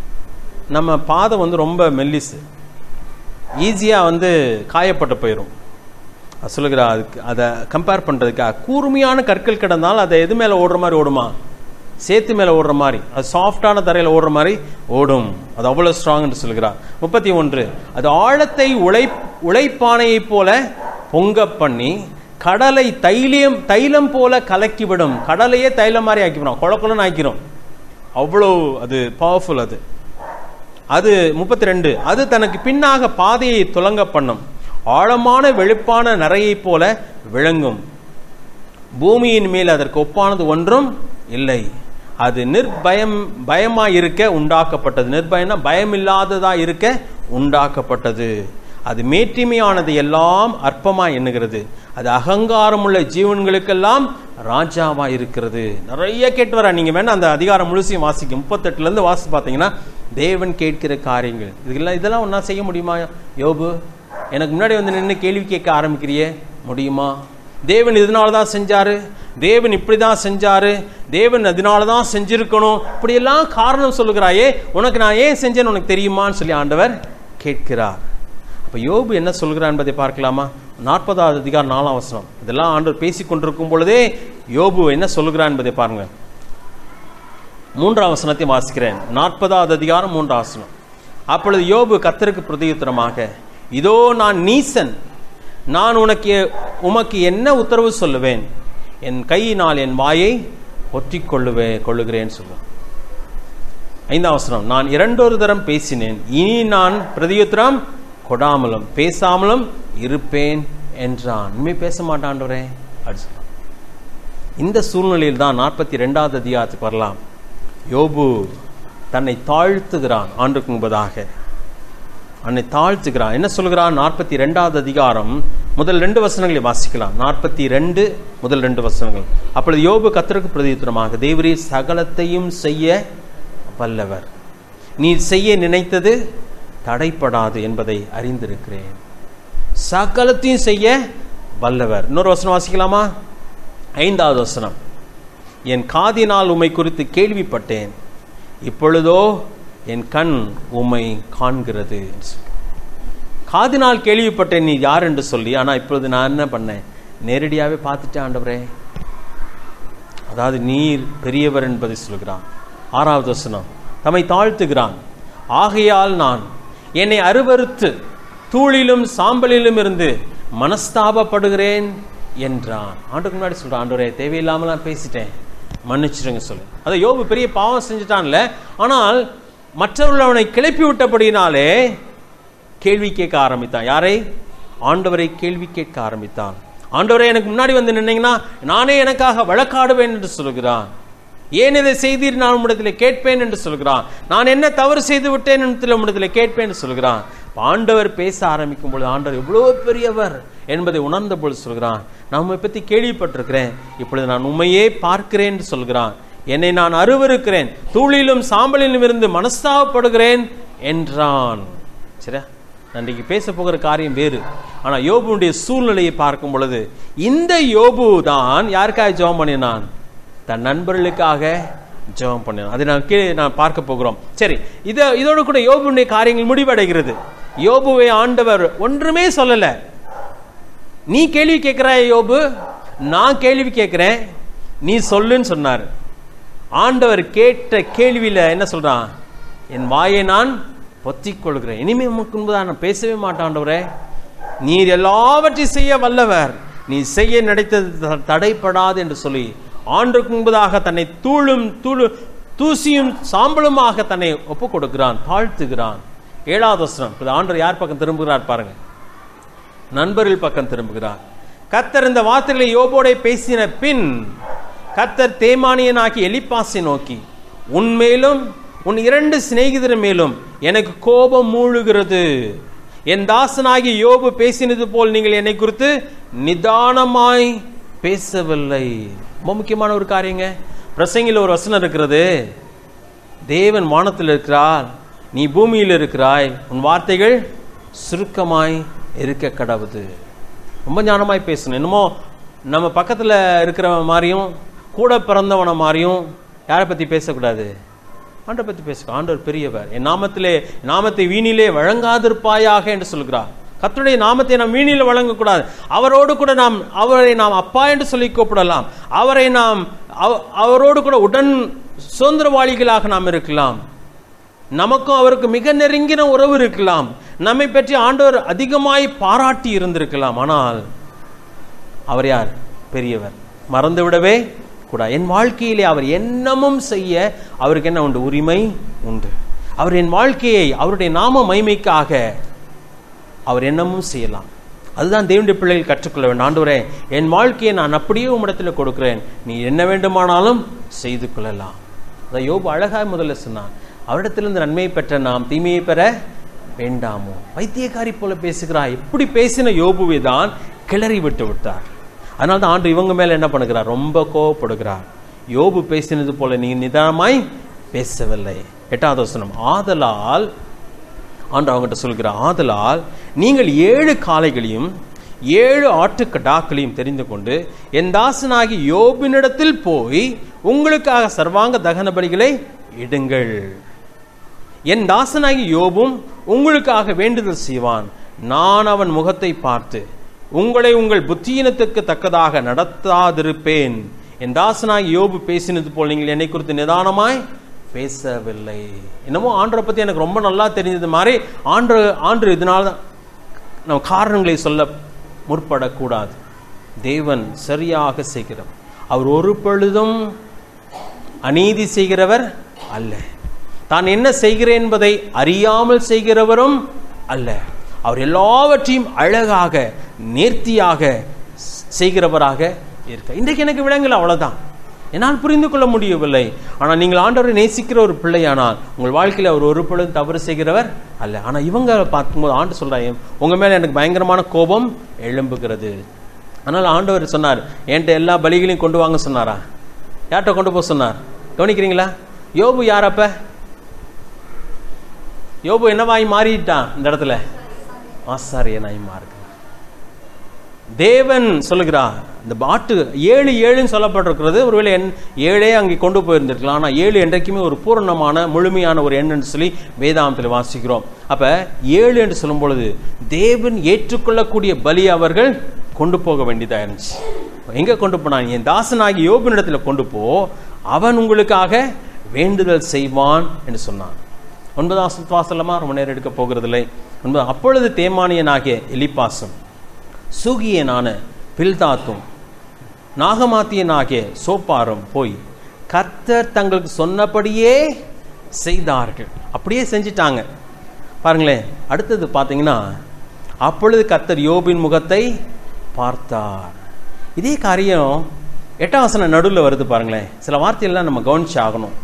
நம்ம பாதை வந்து ரொம்ப மெல்லிசு ஈஸியாக வந்து காயப்பட்டு போயிடும் அது சொல்லுகிறா அதுக்கு அதை கம்பேர் பண்ணுறதுக்காக கூர்மையான கற்கள் கிடந்தாலும் அதை எது மேலே ஓடுற மாதிரி ஓடுமா சேத்து மேலே ஓடுற மாதிரி அது சாஃப்டான தரையில் ஓடுற மாதிரி ஓடும் அது அவ்வளோ ஸ்ட்ராங்னு சொல்கிறார் முப்பத்தி ஒன்று அது ஆழத்தை உழை உழைப்பானையைப் போல பொங்க பண்ணி கடலை தைலியம் தைலம் போல கலக்கிவிடும் கடலையே தைலம் மாதிரி ஆக்கிவிடும் குழக்குலன்னு ஆக்கிரும் அவ்வளோ அது பவர்ஃபுல் அது அது முப்பத்தி ரெண்டு அது தனக்கு பின்னாக பாதையை துலங்க பண்ணும் ஆழமான வெளுப்பான நரையைப் போல விளங்கும் பூமியின் மேல் அதற்கு ஒப்பானது ஒன்றும் இல்லை அது நிர்பயம் பயமா இருக்க உண்டாக்கப்பட்டது நிர்பயம்னா பயம் இல்லாததா இருக்க உண்டாக்கப்பட்டது அது மேட்டிமையானது எல்லாம் அற்பமா எண்ணுகிறது அது அகங்காரமுள்ள ஜீவன்களுக்கெல்லாம் ராஜாவா இருக்கிறது நிறைய கேட்டு வர நீங்க வேணா அந்த அதிகாரம் முழுசையும் வாசிக்க முப்பத்தெட்டுல இருந்து வாசி பார்த்தீங்கன்னா தேவன் கேட்கிற காரியங்கள் இதெல்லாம் இதெல்லாம் ஒன்றா செய்ய முடியுமா யோபு எனக்கு முன்னாடி வந்து நின்று கேள்வி கேட்க ஆரம்பிக்கிறியே முடியுமா தேவன் இதனால தான் செஞ்சாரு தேவன் இப்படி தான் செஞ்சாரு தேவன் அதனால தான் செஞ்சிருக்கணும் இப்படியெல்லாம் காரணம் சொல்லுகிறாயே உனக்கு நான் ஏன் செஞ்சேன்னு உனக்கு தெரியுமான்னு சொல்லி ஆண்டவர் கேட்கிறார் அப்போ யோபு என்ன சொல்கிறார் என்பதை பார்க்கலாமா நாற்பதாவது அதிகாரம் நாலாம் வசனம் இதெல்லாம் ஆண்டவர் பேசி கொண்டிருக்கும் பொழுதே யோபு என்ன சொல்லுகிறார் என்பதை பாருங்க மூன்றாம் வசனத்தை வாசிக்கிறேன் நாற்பதாவது அதிகாரம் மூன்றாம் வசனம் அப்பொழுது யோபு கத்தருக்கு பிரதியுத்தரமாக இதோ நான் நீசன் நான் உனக்கு உமக்கு என்ன உத்தரவு சொல்லுவேன் என் கையினால் என் வாயை ஒற்றிக் கொள்ளுவே கொள்ளுகிறேன் சொல்லுவேன் ஐந்தாம் வசனம் நான் இரண்டொரு தரம் பேசினேன் இனி நான் பிரதியுத்தரம் கொடாமலும் பேசாமலும் இருப்பேன் என்றான் இனிமே பேச மாட்டான் ஆண்டவரே அப்படி சொல்றான் இந்த சூழ்நிலையில் தான் நாற்பத்தி ரெண்டாவது அதிகாரத்துக்கு வரலாம் யோபு தன்னை தாழ்த்துகிறான் ஆண்டுக்கு முன்பதாக அன்னை தாழ்த்துகிறான் என்ன சொல்கிறான் நாற்பத்தி ரெண்டாவது அதிகாரம் முதல் ரெண்டு வசனங்களை வாசிக்கலாம் நாற்பத்தி ரெண்டு முதல் ரெண்டு வசனங்கள் அப்பொழுது யோபு கத்தருக்கு பிரதித்திரமாக தேவரே சகலத்தையும் செய்ய வல்லவர் நீ செய்ய நினைத்தது தடைப்படாது என்பதை அறிந்திருக்கிறேன் சகலத்தையும் செய்ய வல்லவர் இன்னொரு வசனம் வாசிக்கலாமா ஐந்தாவது வசனம் என் காதினால் உம்மை குறித்து கேள்விப்பட்டேன் இப்பொழுதோ என் கண் உம்மை காண்கிறது காதினால் கேள்விப்பட்டேன் நீ யார் என்று சொல்லி ஆனால் இப்பொழுது நான் என்ன பண்ணேன் நேரடியாகவே பார்த்துட்டேன் ஆண்டவரே அதாவது நீர் பெரியவர் என்பதை சொல்கிறான் ஆறாவது வசனம் தம்மை தாழ்த்துகிறான் ஆகையால் நான் என்னை அருவருத்து தூளிலும் சாம்பலிலும் இருந்து மனஸ்தாபப்படுகிறேன் என்றான் ஆண்டுக்கு முன்னாடி சொல்றான் ஆண்டவரே தேவையில்லாமல் நான் பேசிட்டேன் மன்னிச்சிடுங்க சொல்லு அதை யோபு பெரிய பாவம் செஞ்சுட்டான்ல ஆனால் மற்றவர்கள் அவனை கிளப்பி விட்டபடினாலே கேள்வி கேட்க ஆரம்பித்தான் யாரை ஆண்டவரை கேள்வி கேட்க ஆரம்பித்தான் ஆண்டவரே எனக்கு முன்னாடி வந்து நின்னீங்கன்னா நானே எனக்காக வழக்காடுவேன் என்று சொல்கிறான் ஏன் இதை செய்தீர் நான் உம்மிடத்தில் கேட்பேன் என்று சொல்கிறான் நான் என்ன தவறு செய்து விட்டேன் என்று உம்மிடத்தில் கேட்பேன் என்று சொல்கிறான் ஆண்டவர் பேச ஆரம்பிக்கும் பொழுது ஆண்டவர் எவ்வளோ பெரியவர் என்பதை உணர்ந்த பொழுது சொல்கிறான் நான் உண்மை பற்றி கேள்விப்பட்டிருக்கிறேன் இப்பொழுது நான் உண்மையே பார்க்கிறேன் என்று சொல்கிறான் என்னை நான் அருவருக்கிறேன் தூளிலும் சாம்பலிலும் இருந்து மனஸ்தாபப்படுகிறேன் என்றான் சரியா அன்றைக்கு பேச போகிற காரியம் வேறு ஆனா யோபுனுடைய சூழ்நிலையை பார்க்கும் பொழுது இந்த யோபு தான் யாருக்காக ஜெபம் பண்ணினான் தன் நண்பர்களுக்காக ஜெபம் பண்ணினான் அதை நான் கீழே நான் பார்க்க போகிறோம் சரி இத இதோடு கூட யோபுனுடைய காரியங்கள் முடிவடைகிறது யோபுவை ஆண்டவர் ஒன்றுமே சொல்லல நீ கேள்வி கேட்கிறாய் யோபு நான் கேள்வி கேட்கிறேன் நீ சொல்லுன்னு சொன்னார் ஆண்டவர் கேட்ட கேள்வியில என்ன சொல்றான் என் வாயை நான் பொத்திக் கொள்கிறேன் இனிமே உமக்கு முன்பதாக நான் பேசவே மாட்டேன் ஆண்டவரே நீர் எல்லாவற்றையும் செய்ய வல்லவர் நீ செய்ய நினைத்தது த- தடைப்படாது என்று சொல்லி ஆண்டுக்கு முன்பதாக தன்னை தூளும் தூளு தூசியும் சாம்பலுமாக தன்னை ஒப்புக் கொடுக்கிறான் தாழ்த்துகிறான் ஏழாவது வசனம் இப்ப ஆண்டவர் யார் பக்கம் திரும்புகிறார் பாருங்க நண்பர்கள் பக்கம் திரும்புகிறார் கத்தர் இந்த வார்த்தைகளை யோபோடே பேசின பின் கத்தர் தேமானியனாகி எலிப்பாசை நோக்கி உன் மேலும் உன் இரண்டு சிநேகிதர் மேலும் எனக்கு கோபம் மூழுகிறது என் தாசனாகி யோபு பேசினது போல் நீங்கள் என்னை குறித்து நிதானமாய் பேசவில்லை ரொம்ப முக்கியமான ஒரு காரியங்க பிரசங்கில ஒரு வசனம் இருக்கிறது தேவன் வானத்தில் இருக்கிறார் நீ பூமியில் இருக்கிறாய் உன் வார்த்தைகள் சுருக்கமாய் இருக்க கடவுது ரொம்ப ஞானமாய் பேசணும் என்னமோ நம்ம பக்கத்தில் இருக்கிற மாதிரியும் கூட பிறந்தவனை மாதிரியும் யாரை பற்றி பேசக்கூடாது ஆண்டை பற்றி பேச ஆண்டவர் பெரியவர் என் நாமத்திலே நாமத்தை வீணிலே வழங்காதிருப்பாயாக என்று சொல்கிறார் கர்த்தருடைய நாமத்தை நாம் வீணில் வழங்கக்கூடாது அவரோடு கூட நாம் அவரை நாம் அப்பா என்று சொல்லி கூப்பிடலாம் அவரை நாம் அவ- அவரோடு கூட உடன் சுதந்திரவாளிகளாக நாம் இருக்கலாம் நமக்கும் அவருக்கு மிக நெருங்கின உறவு இருக்கலாம் நம்மை பற்றி ஆண்டவர் அதிகமாய் பாராட்டி இருந்திருக்கலாம் ஆனால் அவர் யார் பெரியவர் மறந்து விடவே கூடாது என் வாழ்க்கையிலே அவர் என்னமும் செய்ய அவருக்கு என்ன உண்டு உரிமை உண்டு அவர் என் வாழ்க்கையை அவருடைய நாம மைமைக்காக அவர் என்னமும் செய்யலாம் அதுதான் தேவனுடைய பிள்ளைகள் கற்றுக்கொள்ள வேண்டும் ஆண்டவரே என் வாழ்க்கையை நான் அப்படியே உம்மிடத்தில் கொடுக்கிறேன் நீ என்ன வேண்டுமானாலும் செய்து கொள்ளலாம் அதை யோபு அழகாய் முதல்ல சொன்னான் அவரிடத்திலிருந்து நன்மையை பெற்ற நாம் தீமையை பெற வேண்டாமோ பைத்தியக்காரி போல பேசுகிறாய் எப்படி பேசின யோபுவை தான் கிளறி விட்டு விட்டார் அதனால தான் ஆண்டு இவங்க மேல என்ன பண்ணுகிறார் ரொம்ப கோவப்படுகிறார் யோபு பேசினது போல நீ நிதானமாய் பேசவில்லை எட்டாவது வசனம் ஆதலால் ஆண்டு அவங்ககிட்ட சொல்கிறார் ஆதலால் நீங்கள் ஏழு காளைகளையும் ஏழு ஆட்டுக்கடாக்களையும் தெரிந்து கொண்டு என் தாசனாகி யோபினிடத்தில் போய் உங்களுக்காக சர்வாங்க தகன பலிகளை இடுங்கள் என் தாசனாகி யோபும் உங்களுக்காக வேண்டுதல் செய்வான் நான் அவன் முகத்தை பார்த்து உங்களை உங்கள் புத்தியினத்துக்கு தக்கதாக நடத்தாதிருப்பேன் என் தாசனாகி யோபு பேசினது போல் நீங்கள் என்னை குறித்து நிதானமாய் பேசவில்லை என்னமோ ஆண்டரை பத்தி எனக்கு ரொம்ப நல்லா தெரிஞ்சது மாதிரி ஆண்டு ஆண்டு இதனால தான் நம்ம காரணங்களை சொல்ல முற்படக்கூடாது தேவன் சரியாக செய்கிறவர் அவர் ஒரு பொழுதும் அநீதி செய்கிறவர் அல்ல தான் என்ன செய்கிறேன் என்பதை அறியாமல் செய்கிறவரும் அல்ல அவர் எல்லாவற்றையும் அழகாக நேர்த்தியாக செய்கிறவராக இருக்க இன்றைக்கு எனக்கு விளங்கல அவ்வளவுதான் என்னால் புரிந்து கொள்ள முடியவில்லை ஆனால் நீங்கள் ஆண்டவரை நேசிக்கிற ஒரு பிள்ளையானால் உங்கள் வாழ்க்கையில் அவர் ஒரு பொழுது தவறு செய்கிறவர் அல்ல ஆனால் இவங்க பார்க்கும்போது ஆண்டு சொல்றாங்க உங்க மேல எனக்கு பயங்கரமான கோபம் எழும்புகிறது ஆனால் ஆண்டவர் சொன்னார் என்கிட்ட எல்லா பலிகளையும் கொண்டு வாங்க சொன்னாரா யார்கிட்ட கொண்டு போக சொன்னார் கவனிக்கிறீங்களா யோபு யார் அப்ப யோபு என்னவாய் மாறிட்டான் இந்த இடத்துல ஆசாரியனாய் மாறுகிறான் தேவன் சொல்லுகிறார் இந்த பாட்டு ஏழு ஏழுன்னு சொல்லப்பட்டிருக்கிறது ஒருவேளை எண் ஏழே அங்கே கொண்டு போயிருந்திருக்கலாம் ஆனால் ஏழு என்றைக்குமே ஒரு பூரணமான முழுமையான ஒரு எண் என்று சொல்லி வேதாந்தத்தில் வாசிக்கிறோம் அப்ப ஏழு என்று சொல்லும் பொழுது தேவன் ஏற்றுக்கொள்ளக்கூடிய பலி அவர்கள் கொண்டு போக வேண்டியதா இருந்துச்சு எங்க கொண்டு போனான் என் தாசனாகி யோபனிடத்துல கொண்டு போ அவன் உங்களுக்காக வேண்டுதல் செய்வான் என்று சொன்னான் ஒன்பதாம் சுத்வாசலமா ரொம்ப நேரம் எடுக்க போகிறதில்லை ஒன்பது அப்பொழுது தேமானியனாகிய எலிப்பாசம் சூகியனான பில்தாத்தும் நாகமாத்தியனாகிய சோப்பாரும் போய் கர்த்தர் தங்களுக்கு சொன்னபடியே செய்தார்கள் அப்படியே செஞ்சிட்டாங்க பாருங்களேன் அடுத்தது பார்த்தீங்கன்னா அப்பொழுது கர்த்தர் யோபின் முகத்தை பார்த்தார் இதே காரியம் எட்டாம் வசனம் நடுவில் வருது பாருங்களேன் சில வார்த்தையெல்லாம் நம்ம கவனிச்சு ஆகணும்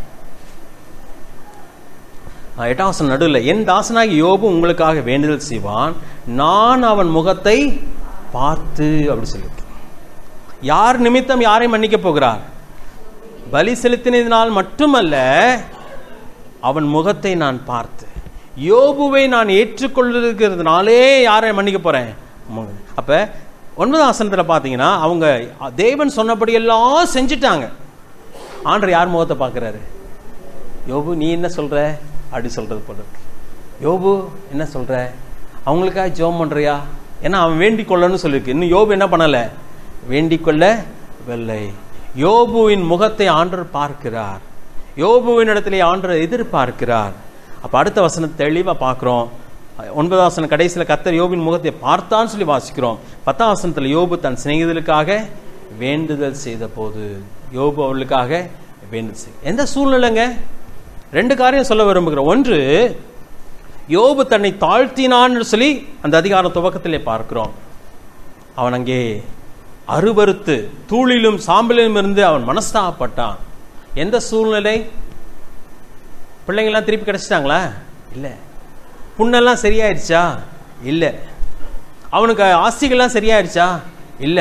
ஆஹ், எட்டாம் வசனம் நடுவில் என் தாசனாகி யோபு உங்களுக்காக வேண்டுதல் செய்வான் நான் அவன் முகத்தை பார்த்து அப்படி சொல்லி யார் நிமித்தம் யாரை மன்னிக்க போகிறார் பலி செலுத்தினதினால் மட்டுமல்ல அவன் முகத்தை நான் பார்த்து யோபுவை நான் ஏற்றுக்கொள்ளுகிறதுனாலே யாரை மன்னிக்க போறேன் மு- அப்ப ஒன்பதாம் வசனத்துல பாத்தீங்கன்னா அவங்க தேவன் சொன்னபடி எல்லாம் செஞ்சுட்டாங்க ஆண்டர் யார் முகத்தை பார்க்கறாரு யோபு நீ என்ன சொல்ற அப்படி சொல்றது போல இருக்கு யோபு என்ன சொல்ற அவங்களுக்காக ஜெபம் பண்றியா ஏன்னா அவன் வேண்டிக் கொள்ளன்னு சொல்லியிருக்கு இன்னும் யோபு என்ன பண்ணல வேண்டிக் கொள்ளவில்லை யோபுவின் முகத்தை ஆண்டவர் பார்க்கிறார் யோபுவின் இடத்திலே ஆண்டவர் எதிர்பார்க்கிறார் அப்ப அடுத்த வசனம் தெளிவா பார்க்கிறோம் ஒன்பதாம் வசனம் கடைசியில கத்தர் யோபின் முகத்தை பார்த்தான்னு சொல்லி வாசிக்கிறோம் பத்தாம் வசனத்துல யோபு தன் சிநேகிதலுக்காக வேண்டுதல் செய்த போது யோபு அவர்களுக்காக வேண்டுதல் செய் எந்த சூழ்நிலைங்க ரெண்டு காரியம் சொல்ல விரும்புகிறேன் ஒன்று யோபு தன்னை தாழ்த்தினான்னு சொல்லி அந்த அதிகாரம் துவக்கத்திலே பார்க்கிறோம் அவன் அங்கே அருவருத்து தூளிலும் சாம்பலிலும் இருந்து அவன் மனஸ்தாபப்பட்டான் எந்த சூழ்நிலை பிள்ளைங்கெல்லாம் திருப்பி கிடைச்சிட்டாங்களா இல்லை புண்ணெல்லாம் சரியாயிருச்சா இல்லை அவனுக்கு ஆஸ்திகள்லாம் சரியாயிருச்சா இல்லை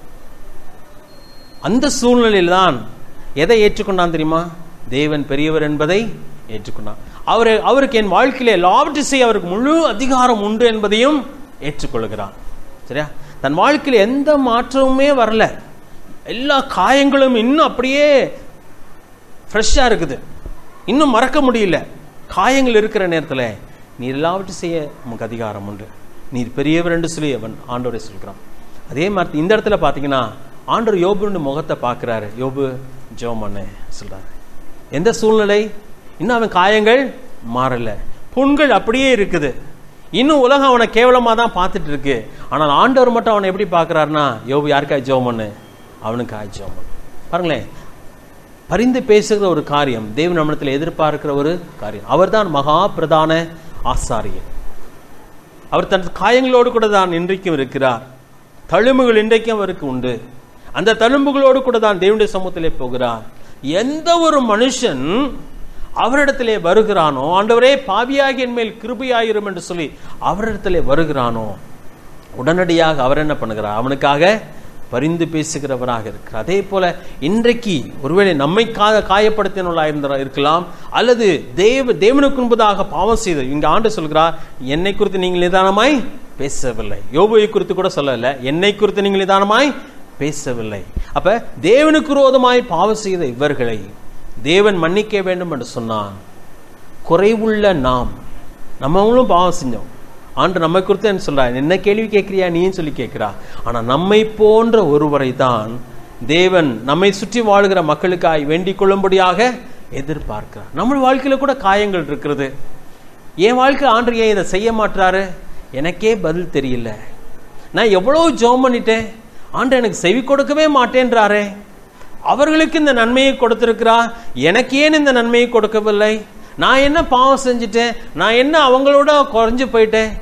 அந்த சூழ்நிலையில் தான் எதை ஏற்றுக்கொண்டான் தெரியுமா தேவன் பெரியவர் என்பதை ஏற்றுக்கொண்டான் அவர் அவருக்கு என் வாழ்க்கையில எல்லாவற்றையும் செய்ய அவருக்கு முழு அதிகாரம் உண்டு என்பதையும் ஏற்றுக்கொள்கிறான் சரியா தன் வாழ்க்கையில எந்த மாற்றமுமே வரல எல்லா காயங்களும் இன்னும் அப்படியே ஃப்ரெஷ்ஷாக இருக்குது இன்னும் மறக்க முடியல காயங்கள் இருக்கிற நேரத்தில் நீர் எல்லாவற்றையும் செய்ய உமக்கு அதிகாரம் உண்டு நீர் பெரியவர் என்று சொல்லி அவன் ஆண்டோரை சொல்கிறான் அதே மாதிரி இந்த இடத்துல பார்த்தீங்கன்னா ஆண்டவர் யோபுன்னு முகத்தை பார்க்குறாரு யோபு ஜெபம் பண்ணு சொல்றாரு எந்த சூழ்நிலை இன்னும் அவன் காயங்கள் மாறல புண்கள் அப்படியே இருக்குது இன்னும் உலகம் அவனை கேவலமாக தான் பார்த்துட்டு இருக்கு ஆனால் ஆண்டவர் மட்டும் அவனை எப்படி பார்க்குறாருன்னா யோபு யாருக்காய் ஜெபம் பண்ணு அவனுக்காக ஜெபம் பண்ணு பாருங்களேன் பரிந்து பேசுகிற ஒரு காரியம் தேவ நம்மிடத்தில் எதிர்பார்க்கிற ஒரு காரியம் அவர்தான் மகா பிரதான ஆசாரியர் அவர் தன் காயங்களோடு கூட தான் இன்றைக்கும் இருக்கிறார் தழும்புகள் இன்றைக்கும் அவருக்கு உண்டு அந்த தழும்புகளோடு கூட தான் தேவனுடைய சமூகத்திலே போகிறார் எந்த ஒரு மனுஷன் அவரிடத்திலே வருகிறானோ ஆண்டவரே பாவியாகி என் மேல் கிருபையாயிரும் என்று சொல்லி அவரிடத்திலே வருகிறானோ உடனடியாக அவர் என்ன பண்ணுகிறார் அவனுக்காக பரிந்து பேசுகிறவராக இருக்கிறார் அதே போல இன்றைக்கு ஒருவேளை நம்மை கா காயப்படுத்தினவர்களாக இருந்த இருக்கலாம் அல்லது தேவ தேவனுக்கு முன்பதாக பாவம் செய்த இங்க ஆண்டு சொல்கிறார் என்னை குறித்து நீங்கள் நிதானமாய் பேசவில்லை யோபுவை குறித்து கூட சொல்லல என்னை குறித்து நீங்கள் நிதானமாய் பேசவில்லை அப்ப தேவனுக்கு விரோதமாய் பாவம் செய்த இவர்களை தேவன் மன்னிக்க வேண்டும் என்று சொன்னான் குறைவுள்ள நாம் நம்மளும் பாவம் செஞ்சோம் ஆண்டு நம்மை குறித்து என்ன சொல்றார் என்ன கேள்வி கேட்கிறியா நீன்னு சொல்லி கேட்கிறா ஆனா நம்மை போன்ற ஒருவரை தான் தேவன் நம்மை சுற்றி வாழுகிற மக்களுக்காய் வேண்டிக் கொள்ளும்படியாக எதிர்பார்க்கிறார் நம்ம வாழ்க்கையில கூட காயங்கள் இருக்கிறது என் வாழ்க்கை ஆண்டு ஏன் இதை செய்ய மாட்டாரு எனக்கே பதில் தெரியல நான் எவ்வளவு ஜெபம் பண்ணிட்டேன் ஆண்டு எனக்கு செவி கொடுக்கவே மாட்டேன்றாரே அவர்களுக்கு இந்த நன்மையை கொடுத்திருக்கிறா எனக்கு ஏன் இந்த நன்மையை கொடுக்கவில்லை நான் என்ன பாவம் செஞ்சுட்டேன் நான் என்ன அவங்களோட குறைஞ்சு போயிட்டேன்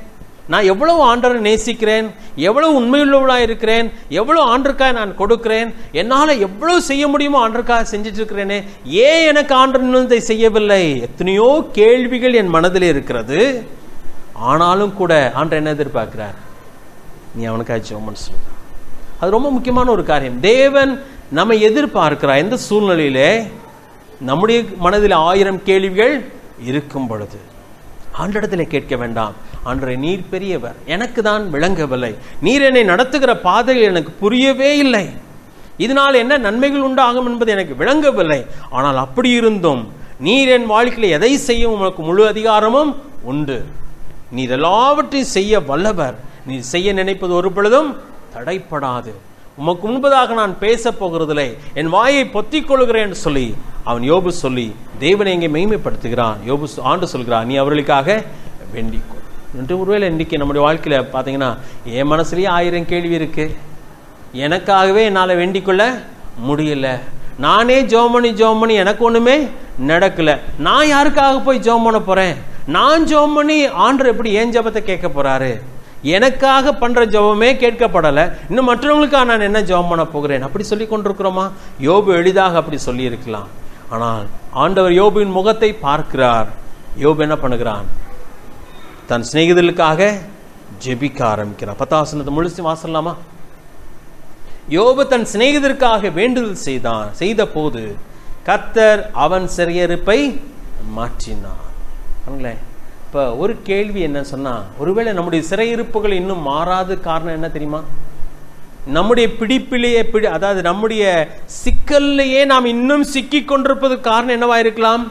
நான் எவ்வளவு ஆண்டரை நேசிக்கிறேன் எவ்வளவு உண்மையுள்ளவளாக இருக்கிறேன் எவ்வளவு ஆண்டருக்காக நான் கொடுக்கிறேன் என்னால் எவ்வளவு செய்ய முடியுமோ ஆண்டருக்காக செஞ்சுட்டு இருக்கிறேனே ஏன் எனக்கு ஆண்டர் இன்னும் இதை செய்யவில்லை எத்தனையோ கேள்விகள் என் மனதில் இருக்கிறது ஆனாலும் கூட ஆண்டர் என்ன எதிர்பார்க்கிறார் நீ அவனுக்காக ஜெபம் சொல்லு அது ரொம்ப முக்கியமான ஒரு காரியம் தேவன் நம்ம எதிர்பார்க்கிறார் எந்த சூழ்நிலையிலே நம்முடைய மனதில் ஆயிரம் கேள்விகள் இருக்கும் பொழுது ஆண்டிடத்தில் கேட்க வேண்டாம் ஆண்டரை நீர் பெரியவர் எனக்கு தான் விளங்கவில்லை நீர் என்னை நடத்துகிற பாதையில் எனக்கு புரியவே இல்லை இதனால் என்ன நன்மைகள் உண்டாகும் என்பது எனக்கு விளங்கவில்லை ஆனால் அப்படி இருந்தும் நீர் என் வாழ்க்கையில் எதை செய்யும் உனக்கு முழு அதிகாரமும் உண்டு நீர் எல்லாவற்றையும் செய்ய வல்லவர் நீர் செய்ய நினைப்பது ஒரு பொழுதும் தடைப்படாது உமக்கு முன்பதாக நான் பேச போகிறதில்லை என் வாயை பொத்திக் கொள்கிறேன் என்று சொல்லி அவன் யோபு சொல்லி தேவனை எங்கே மெய்மைப்படுத்துகிறான் யோபு சொ- ஆண்டு சொல்கிறான் நீ அவர்களுக்காக வேண்டிக்கொள் என்று ஒருவேளை இன்னைக்கு நம்முடைய வாழ்க்கையில பார்த்தீங்கன்னா என் மனசுலயே ஆயிரம் கேள்வி இருக்கு எனக்காகவே என்னால் வேண்டிக் கொள்ள முடியல நானே ஜெபம் பண்ணி ஜெபம் பண்ணி எனக்கு ஒண்ணுமே நடக்கல நான் யாருக்காக போய் ஜெபம் பண்ண போறேன் நான் ஜெபம் பண்ணி ஆண்டர் எப்படி ஏன் ஜெபத்தை கேட்க போறாரு எனக்காக பண்ற ஜெபமே கேட்கப்படல இன்னும் மற்றவங்களுக்காக நான் என்ன ஜெபம் பண்ண போகிறேன் அப்படி சொல்லி கொண்டிருக்கிறோமா யோபு எளிதாக அப்படி சொல்லி இருக்கலாம் ஆனால் ஆண்டவர் யோபுவின் முகத்தை பார்க்கிறார் யோபு என்ன பண்ணுகிறான் தன் சிநேகிதர்களுக்காக ஜெபிக்க ஆரம்பிக்கிறான் பத்தாசனத்தை முழுசி வாசலாமா யோபு தன் சிநேகிதருக்காக வேண்டுதல் செய்தான் செய்த போது கத்தர் அவன் சிறையிருப்பை மாற்றினார் பாருங்களேன் இப்ப ஒரு கேள்வி என்ன சொன்னா ஒருவேளை நம்முடைய சிறையிருப்புகள் இன்னும் மாறாத காரணம் என்ன தெரியுமா நம்முடைய பிடிப்பிலேயே பிடி அதாவது நம்முடைய சிக்கல்லையே நாம் இன்னும் சிக்கிக் கொண்டிருப்பதற்கு காரணம் என்னவா இருக்கலாம்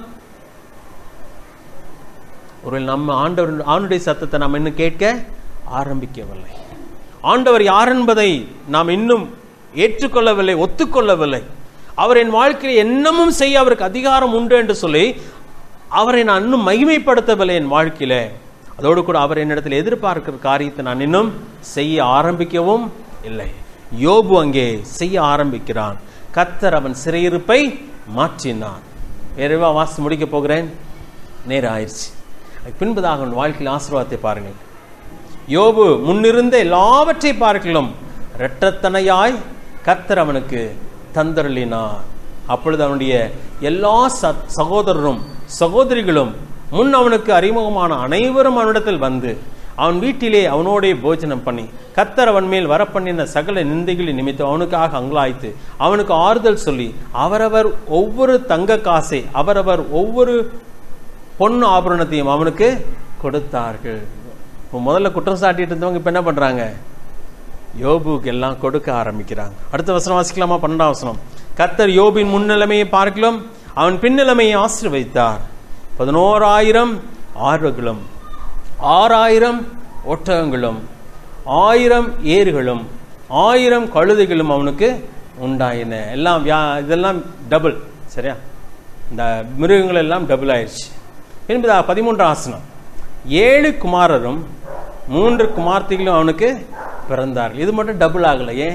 ஒருவேளை நம்ம ஆண்டவர் ஆண்டுடைய சத்தத்தை நாம் இன்னும் கேட்க ஆரம்பிக்கவில்லை ஆண்டவர் யார் என்பதை நாம் இன்னும் ஏற்றுக்கொள்ளவில்லை ஒத்துக்கொள்ளவில்லை அவர் என் வாழ்க்கையில் என்னமும் செய்ய அவருக்கு அதிகாரம் உண்டு என்று சொல்லி அவரை நான் இன்னும் மகிமைப்படுத்தவில்லை என் வாழ்க்கையில அதோடு கூட அவர் என்னிடத்தில் எதிர்பார்க்கிற காரியத்தை நான் இன்னும் செய்ய ஆரம்பிக்கவும் இல்லை யோபு அங்கே செய்ய ஆரம்பிக்கிறான் கத்தர் அவன் சிறையிருப்பை மாற்றினான் வேறவா வாசி முடிக்க போகிறேன் நேரம் ஆயிடுச்சு அதுக்கு பின்பதாக அவன் வாழ்க்கையில் ஆசீர்வாதத்தை பாருங்கள் யோபு முன்னிருந்த எல்லாவற்றை பார்க்கலாம் இரட்டத்தனையாய் கத்தர் அவனுக்கு தந்தருளினார் அப்பொழுது அவனுடைய எல்லா ச- சகோதரரும் சகோதரிகளும் முன் அவனுக்கு அறிமுகமான அனைவரும் அவனிடத்தில் வந்து அவன் வீட்டிலே அவனோடே போஜனம் பண்ணி கத்தர் அவன் மேல் வரப்பண்ணின சகல நிந்தைகளின் நிமித்தம் அவனுக்காக அங்கலாய்த்து அவனுக்கு ஆறுதல் சொல்லி அவரவர் ஒவ்வொரு தங்க காசை அவரவர் ஒவ்வொரு பொன் ஆபரணத்தையும் அவனுக்கு கொடுத்தார்கள் இப்போ முதல்ல குற்றம் சாட்டிட்டு இருந்தவங்க இப்போ என்ன பண்றாங்க யோபுக்கு எல்லாம் கொடுக்க ஆரம்பிக்கிறாங்க அடுத்த வசனம் வாசிக்கலாமா பன்னெண்டாம் வசனம் கத்தர் யோபின் முன்னிலைமையை பார்க்கலாம் அவன் பின்னிலைமையை ஆசீர்வதித்தார் பதினோராயிரம் ஆறுகளும் ஆறாயிரம் ஒட்டகங்களும் ஆயிரம் ஏறுகளும் ஆயிரம் கழுதைகளும் அவனுக்கு உண்டாயின எல்லாம் வியா- இதெல்லாம் டபுள் சரியா இந்த மிருகங்கள் எல்லாம் டபுள் ஆயிடுச்சு என்பதா பதிமூன்றாம் ஆசனம் ஏழு குமாரரும் மூன்று குமார்த்திகளும் அவனுக்கு பிறந்தார்கள் இது மட்டும் டபுள் ஆகல ஏன்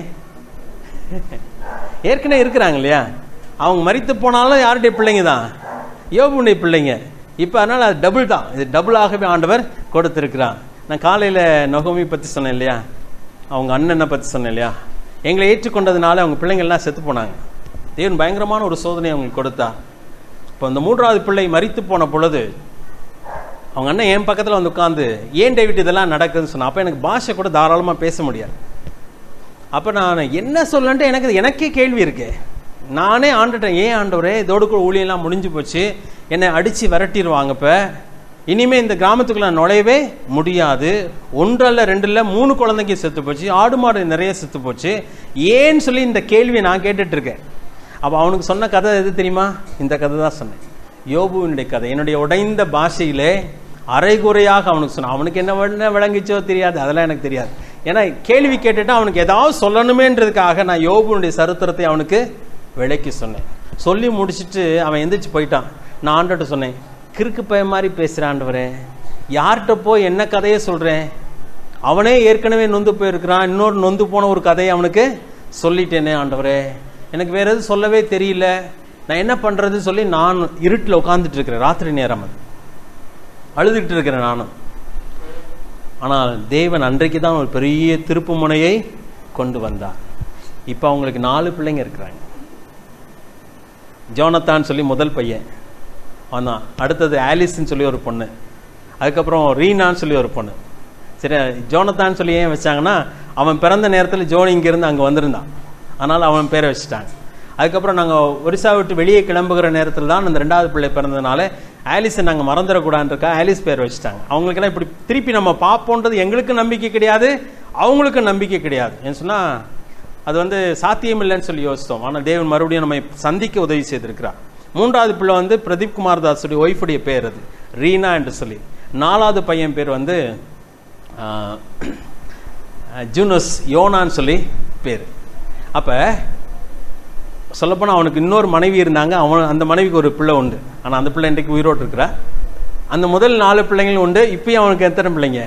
ஏற்கனவே இருக்கிறாங்க இல்லையா அவங்க மரித்து போனாலும் யாருடைய பிள்ளைங்க தான் யோபுடைய பிள்ளைங்க இப்போ அதனால் அது டபுள் தான் இது டபுளாகவே ஆண்டவர் கொடுத்துருக்கிறான் நான் காலையில் நொகமி பற்றி சொன்னேன் இல்லையா அவங்க அண்ணனை பற்றி சொன்னேன் இல்லையா எங்களை ஏற்றுக்கொண்டதுனால அவங்க பிள்ளைங்கள்லாம் செத்து போனாங்க தேவன் பயங்கரமான ஒரு சோதனை அவங்களுக்கு கொடுத்தார் இப்போ இந்த மூன்றாவது பிள்ளை மரித்து போன பொழுது அவங்க அண்ணன் என் பக்கத்தில் வந்து உட்காந்து ஏன் டேவிட் இதெல்லாம் நடக்குதுன்னு சொன்னா அப்போ எனக்கு பாஷை கூட தாராளமாக பேச முடியாது அப்போ நான் என்ன சொல்லன்ட்டு எனக்கு எனக்கே கேள்வி இருக்கு நானே ஆண்டுட்டேன் ஏன் ஆண்டவரே இதோடு கூட ஊழியெல்லாம் முடிஞ்சு போச்சு என்னை அடித்து விரட்டிடுவாங்க இப்போ இனிமே இந்த கிராமத்துக்குள்ள நான் நுழையவே முடியாது ஒன்றல்ல ரெண்டு இல்ல மூணு குழந்தைங்க செத்து போச்சு ஆடு மாடு நிறைய செத்து போச்சு ஏன்னு சொல்லி இந்த கேள்வியை நான் கேட்டுட்டு இருக்கேன் அப்போ அவனுக்கு சொன்ன கதை எது தெரியுமா இந்த கதை தான் சொன்னேன் யோபுவினுடைய கதை என்னுடைய உடைந்த பாஷையிலே அரைகுறையாக அவனுக்கு சொன்னான் அவனுக்கு என்ன என்ன விளங்கிச்சோ தெரியாது அதெல்லாம் எனக்கு தெரியாது ஏன்னா கேள்வி கேட்டுட்டு அவனுக்கு ஏதாவது சொல்லணுமேன்றதுக்காக நான் யோபுனுடைய சரித்திரத்தை அவனுக்கு விளக்கி சொன்னேன் சொல்லி முடிச்சிட்டு அவன் எந்திரிச்சு போயிட்டான் நான் ஆண்டட்ட சொன்னேன் கிறுக்கு பய மாதிரி பேசுகிறாண்டவரே யார்கிட்ட போய் என்ன கதையை சொல்கிறேன் அவனே ஏற்கனவே நொந்து போயிருக்கிறான் இன்னொரு நொந்து போன ஒரு கதையை அவனுக்கு சொல்லிட்டேனே ஆண்டவரே எனக்கு வேற எதுவும் சொல்லவே தெரியல நான் என்ன பண்றது சொல்லி நான் இருட்டில் உட்காந்துட்டு இருக்கிறேன் ராத்திரி நேரம் அது அழுதுகிட்டு இருக்கிறேன் நானும் ஆனால் தேவன் அன்றைக்கு தான் ஒரு பெரிய திருப்பு முனையை கொண்டு வந்தார் இப்போ அவங்களுக்கு நாலு பிள்ளைங்க இருக்கிறாங்க ஜோனத்தான் சொல்லி முதல் பையன் அவன் தான் அடுத்தது ஆலிஸ்ன்னு சொல்லி ஒரு பொண்ணு அதுக்கப்புறம் ரீனான்னு சொல்லி ஒரு பொண்ணு சரி ஜோனத்தான் சொல்லி ஏன் வச்சாங்கன்னா அவன் பிறந்த நேரத்தில் ஜோன் இங்கேருந்து அங்கே வந்திருந்தான் அதனால் அவன் பேரை வச்சுட்டாங்க அதுக்கப்புறம் நாங்கள் ஒரிசா விட்டு வெளியே கிளம்புகிற நேரத்தில் தான் அந்த ரெண்டாவது பிள்ளை பிறந்ததுனால ஆலிஸை நாங்கள் மறந்துடக்கூடாதுன்றக்கா ஆலிஸ் பேர் வச்சுட்டாங்க அவங்களுக்கெல்லாம் இப்படி திருப்பி நம்ம பார்ப்போன்றது எங்களுக்கு நம்பிக்கை கிடையாது அவங்களுக்கு நம்பிக்கை கிடையாது ஏன்னு சொன்னால் அது வந்து சாத்தியம் இல்லைன்னு சொல்லி யோசித்தோம் ஆனால் தேவன் மறுபடியும் நம்மை சந்திக்க உதவி செய்திருக்கிறார் மூன்றாவது பிள்ளை வந்து பிரதீப் குமார் தாஸுடைய ஒய்ஃபுடைய பேர் அது ரீனா என்று சொல்லி நாலாவது பையன் பேர் வந்து ஆஹ், ஜூனஸ் யோனான்னு சொல்லி பேர் அப்போ சொல்லப்போனால் அவனுக்கு இன்னொரு மனைவி இருந்தாங்க அவன் அந்த மனைவிக்கு ஒரு பிள்ளை உண்டு ஆனால் அந்த பிள்ளை இன்றைக்கு உயிரோடு இருக்கிறா அந்த முதல் நாலு பிள்ளைங்களும் உண்டு இப்பயும் அவனுக்கு எத்தனை பிள்ளைங்க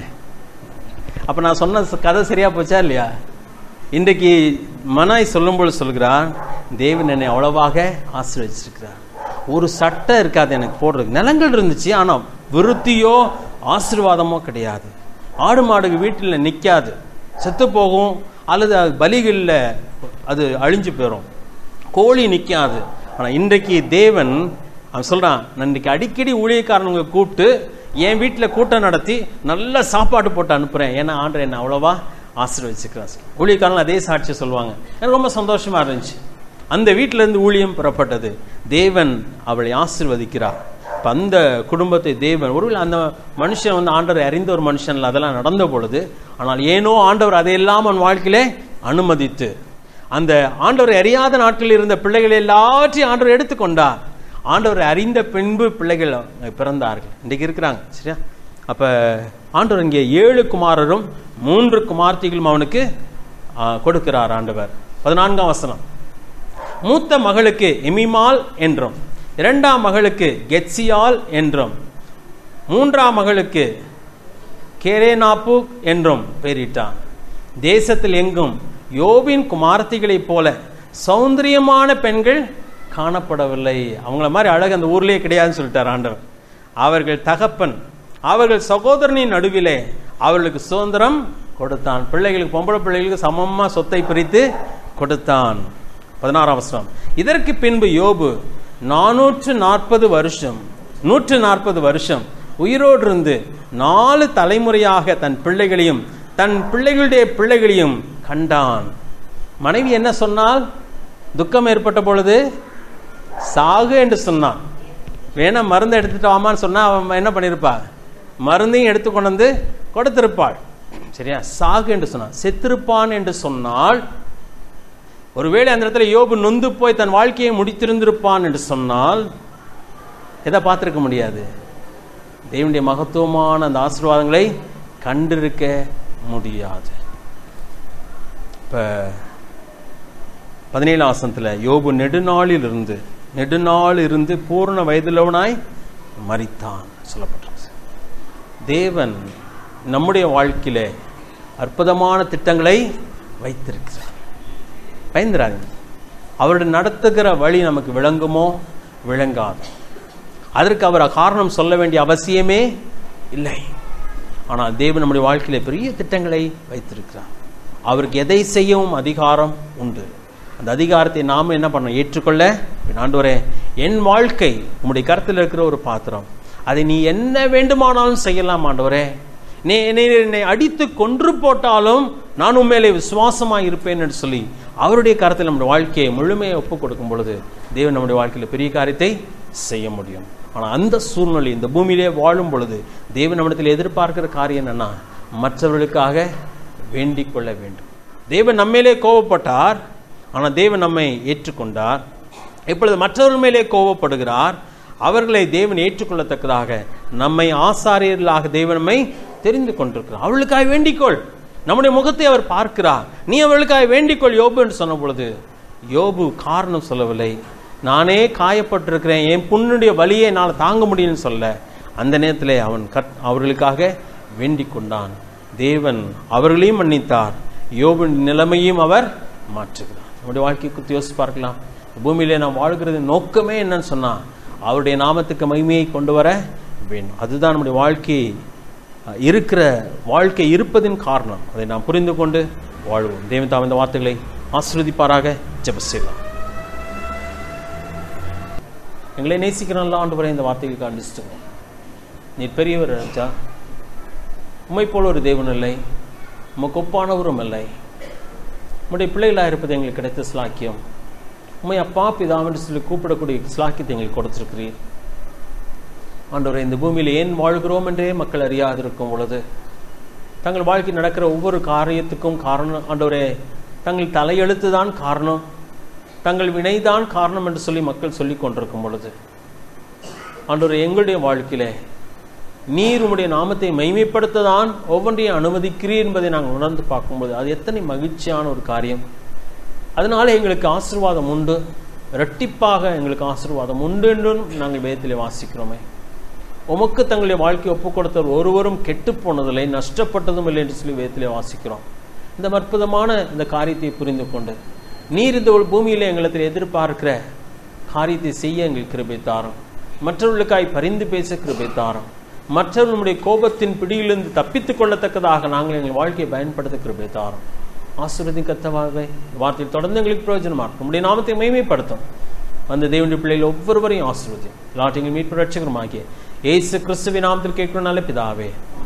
அப்போ நான் சொன்ன ச- கதை சரியா போச்சா இல்லையா இன்றைக்கு மனாய் சொல்லும்போது சொல்கிறான் தேவன் என்னை அவ்வளவாக ஆசீர்வதிச்சிருக்கிறார் ஒரு சட்டை இருக்காது எனக்கு போடுறதுக்கு நிலங்கள் இருந்துச்சு ஆனால் விருத்தியோ ஆசீர்வாதமோ கிடையாது ஆடு மாடுக்கு வீட்டில் நிற்காது செத்து போகும் அல்லது அது பலிகளில் அது அழிஞ்சு போயிடும் கோழி நிற்காது ஆனால் இன்றைக்கு தேவன் அவன் சொல்கிறான் நான் இன்றைக்கி அடிக்கடி ஊழியக்காரனுங்க கூப்பிட்டு என் வீட்டில் கூட்டம் நடத்தி நல்ல சாப்பாடு போட்டு அனுப்புகிறேன் ஏன்னா ஆண்டர் என்னை அவ்வளோவா ஆசீர்வதிச்சுக்கிறான் ஊழியக்காரங்க அதே சாட்சி சொல்லுவாங்க எனக்கு ரொம்ப சந்தோஷமாக இருந்துச்சு அந்த வீட்டிலேருந்து ஊழியம் பெறப்பட்டது தேவன் அவளை ஆசீர்வதிக்கிறார் இப்போ அந்த குடும்பத்தை தேவன் ஒருவேளை அந்த மனுஷன் வந்து ஆண்டவரை அறிந்த ஒரு மனுஷன்ல அதெல்லாம் நடந்த பொழுது ஆனால் ஏனோ ஆண்டவர் அதையெல்லாம் அவன் வாழ்க்கையிலே அனுமதித்து அந்த ஆண்டவரை அறியாத நாட்களில் இருந்த பிள்ளைகள் எல்லாத்தையும் ஆண்டவர் எடுத்துக்கொண்டார் ஆண்டவரை அறிந்த பின்பு பிள்ளைகள் அங்கே பிறந்தார்கள் இன்றைக்கு இருக்கிறாங்க சரியா அப்ப ஆண்டவர் இங்கே ஏழு குமாரரும் மூன்று குமார்த்திகளும் அவனுக்கு ஆ, கொடுக்கிறார் ஆண்டவர் பதினான்காம் வசனம் மூத்த மகளுக்கு எமிமால் என்றும் இரண்டாம் மகளுக்கு கெட்சியால் என்றும் மூன்றாம் மகளுக்கு கேரேனாப்பு என்றும் பெயரிட்டான் தேசத்தில் எங்கும் யோபின் குமாரத்திகளைப் போல சௌந்தரியமான பெண்கள் காணப்படவில்லை அவங்கள மாதிரி அழகு அந்த ஊர்லயே கிடையாதுன்னு சொல்லிட்டார் ஆண்டவர் அவர்கள் தகப்பன் அவர்கள் சகோதரனின் நடுவிலே அவர்களுக்கு சுதந்திரம் கொடுத்தான் பிள்ளைகளுக்கு பொம்பளை பிள்ளைகளுக்கு சமமா சொத்தை பிரித்து கொடுத்தான் பதினாறாம் வசனம் இதற்கு பின்பு யோபு நானூற்று நாற்பது வருஷம் நூற்று நாற்பது வருஷம் உயிரோடு இருந்து நாலு தலைமுறையாக தன் பிள்ளைகளையும் தன் பிள்ளைகளுடைய பிள்ளைகளையும் கண்டான் மனைவி என்ன சொன்னால் துக்கம் ஏற்பட்ட பொழுது சாகு என்று சொன்னான் வேணா மருந்து எடுத்துட்டு வாமான்னு சொன்னா அவன் என்ன பண்ணியிருப்பா மருந்தையும் எடுத்து கொண்டு வந்து கொடுத்திருப்பாள் சரியா சாகு என்று சொன்னான் செத்திருப்பான் என்று சொன்னால் ஒருவேளை அந்த இடத்துல யோபு நொந்து போய் தன் வாழ்க்கையை முடித்திருந்திருப்பான் என்று சொன்னால் எதை பார்த்திருக்க முடியாது தேவனுடைய மகத்துவமான அந்த ஆசீர்வாதங்களை கண்டிருக்க முடியாது இப்போ பதினேழாம் வசனத்தில் யோபு நெடுநாளில் இருந்து நெடுநாள் இருந்து பூர்ண வயதுள்ளவனாய் மரித்தான் சொல்லப்பட்டிருக்கு தேவன் நம்முடைய வாழ்க்கையில அற்புதமான திட்டங்களை வைத்திருக்கிறார் பயந்துராதீங்க அவருடைய நடத்துகிற வழி நமக்கு விளங்குமோ விளங்காது அதற்கு அவர் காரணம் சொல்ல வேண்டிய அவசியமே இல்லை ஆனால் தேவன் நம்முடைய வாழ்க்கையில பெரிய திட்டங்களை வைத்திருக்கிறார் அவருக்கு எதை செய்யவும் அதிகாரம் உண்டு அந்த அதிகாரத்தை நாம என்ன பண்ணணும் ஏற்றுக்கொள்ள ஆண்டவரே என் வாழ்க்கை உம்முடைய கருத்தில் இருக்கிற ஒரு பாத்திரம் அதை நீ என்ன வேண்டுமானாலும் செய்யலாம் ஆண்டவரே நீ என்னை என்னை அடித்து கொன்று போட்டாலும் நான் உண்மையிலே விசுவாசமாக இருப்பேன் என்று சொல்லி அவருடைய கருத்தில் நம்முடைய வாழ்க்கையை முழுமையை ஒப்புக் கொடுக்கும் பொழுது தேவன் நம்முடைய வாழ்க்கையில் பெரிய காரியத்தை செய்ய முடியும் ஆனால் அந்த சூழ்நிலை இந்த பூமியிலே வாழும் பொழுது தேவன் நம்மிடத்தில் எதிர்பார்க்கிற காரியம் என்னன்னா மற்றவர்களுக்காக வேண்டிக் கொள்ள வேண்டும் தேவன் நம்மேலே கோபப்பட்டார் ஆனால் தேவன் நம்மை ஏற்றுக்கொண்டார் இப்பொழுது மற்றவர்கள் மேலே கோபப்படுகிறார் அவர்களை தேவன் ஏற்றுக்கொள்ளத்தக்கதாக நம்மை ஆசாரியர்களாக தேவன் நம்மை தெரிந்து கொண்டிருக்கிறார் அவளுக்காக வேண்டிக்கொள் நம்முடைய முகத்தை அவர் பார்க்கிறார் நீ அவளுக்காக வேண்டிக்கொள் யோபு என்று சொன்ன பொழுது யோபு காரணம் சொல்லவில்லை நானே காயப்பட்டிருக்கிறேன் என் புண்ணுடைய வலியை என்னால் தாங்க முடியும்னு சொல்ல அந்த நேரத்தில் அவன் கட் அவர்களுக்காக வேண்டிக் கொண்டான் தேவன் அவர்களையும் மன்னித்தார் யோபின் நிலைமையும் அவர் மாற்றுகிறார் நம்முடைய வாழ்க்கை குத்தி யோசிச்சு பார்க்கலாம் பூமியிலே நாம் வாழ்கிறது நோக்கமே என்னன்னு சொன்னா அவருடைய நாமத்துக்கு மகிமையை கொண்டு வர வேண்டும் அதுதான் நம்முடைய வாழ்க்கையை அஹ், இருக்கிற வாழ்க்கை இருப்பதின் காரணம் அதை நாம் புரிந்து கொண்டு வாழ்வோம் தேவன் தாம் இந்த வார்த்தைகளை ஆசிர்வதிப்பாராக ஜெப செய்யலாம் எங்களை நேசிக்கிறோம்ல ஆண்டு வரை இந்த வார்த்தைகளுக்கு அண்டிச்சிட்டுங்க நீர் பெரியவர் ராஜா உம்மை போல ஒரு தேவன் இல்லை உமக்கு ஒப்பானவரும் இல்லை உம்முடைய பிள்ளைகளாக இருப்பது எங்களுக்கு கிடைத்த ஸ்லாக்கியம் உம்மை அப்பா பிதாவென்று சொல்லி கூப்பிடக்கூடிய ஸ்லாக்கியத்தை எங்களுக்கு கொடுத்திருக்கிறீர் ஆண்டவரே இந்த பூமியில் ஏன் வாழ்கிறோம் என்றே மக்கள் அறியாதிருக்கும் பொழுது தங்கள் வாழ்க்கை நடக்கிற ஒவ்வொரு காரியத்துக்கும் காரணம் ஆண்டவரே தங்கள் தலையெழுத்து தான் காரணம் தங்கள் வினைதான் காரணம் என்று சொல்லி மக்கள் சொல்லிக் கொண்டிருக்கும் பொழுது ஆண்டவரே எங்களுடைய வாழ்க்கையிலே நீர் உம்முடைய நாமத்தை மைமைப்படுத்த தான் ஒவ்வொன்றையும் அனுமதிக்கிறீர் என்பதை நாங்கள் உணர்ந்து பார்க்கும்போது அது எத்தனை மகிழ்ச்சியான ஒரு காரியம் அதனால எங்களுக்கு ஆசீர்வாதம் உண்டு இரட்டிப்பாக எங்களுக்கு ஆசீர்வாதம் உண்டு என்றும் நாங்கள் வேதத்திலே வாசிக்கிறோமே உமக்கு தங்களுடைய வாழ்க்கையை ஒப்புக் கொடுத்தவர் ஒருவரும் கெட்டு போனதில்லை நஷ்டப்பட்டதும் இல்லை என்று சொல்லி வேதத்திலே வாசிக்கிறோம் இந்த அற்புதமான இந்த காரியத்தை புரிந்து கொண்டு நீர் இந்த ஒரு பூமியிலே எங்களுக்கு எதிர்பார்க்கிற காரியத்தை செய்ய எங்களுக்கு கிருபை தாரும் மற்றவர்களுக்காய் பரிந்து பேச கிருபை தாரும் மற்றவர்களுடைய கோபத்தின் பிடியிலிருந்து தப்பித்துக் கொள்ளத்தக்கதாக நாங்கள் எங்கள் வாழ்க்கையை பயன்படுத்த கிருபை தாரும் ஆசீர்வதி கத்தவாகவே வார்த்தையில் தொடர்ந்து எங்களுக்கு பிரயோஜனமா இருக்கும் உங்களுடைய நாமத்தை மைமைப்படுத்தும் அந்த தேவனுடைய பிள்ளைகள் ஒவ்வொருவரையும் ஆசீர்வதி லாட்டிங்கள் மீட்பு ரட்சகருமாகிய ஏசு கிறிஸ்துவின் நாமத்தில் கேட்கிற நல்ல பிதாவே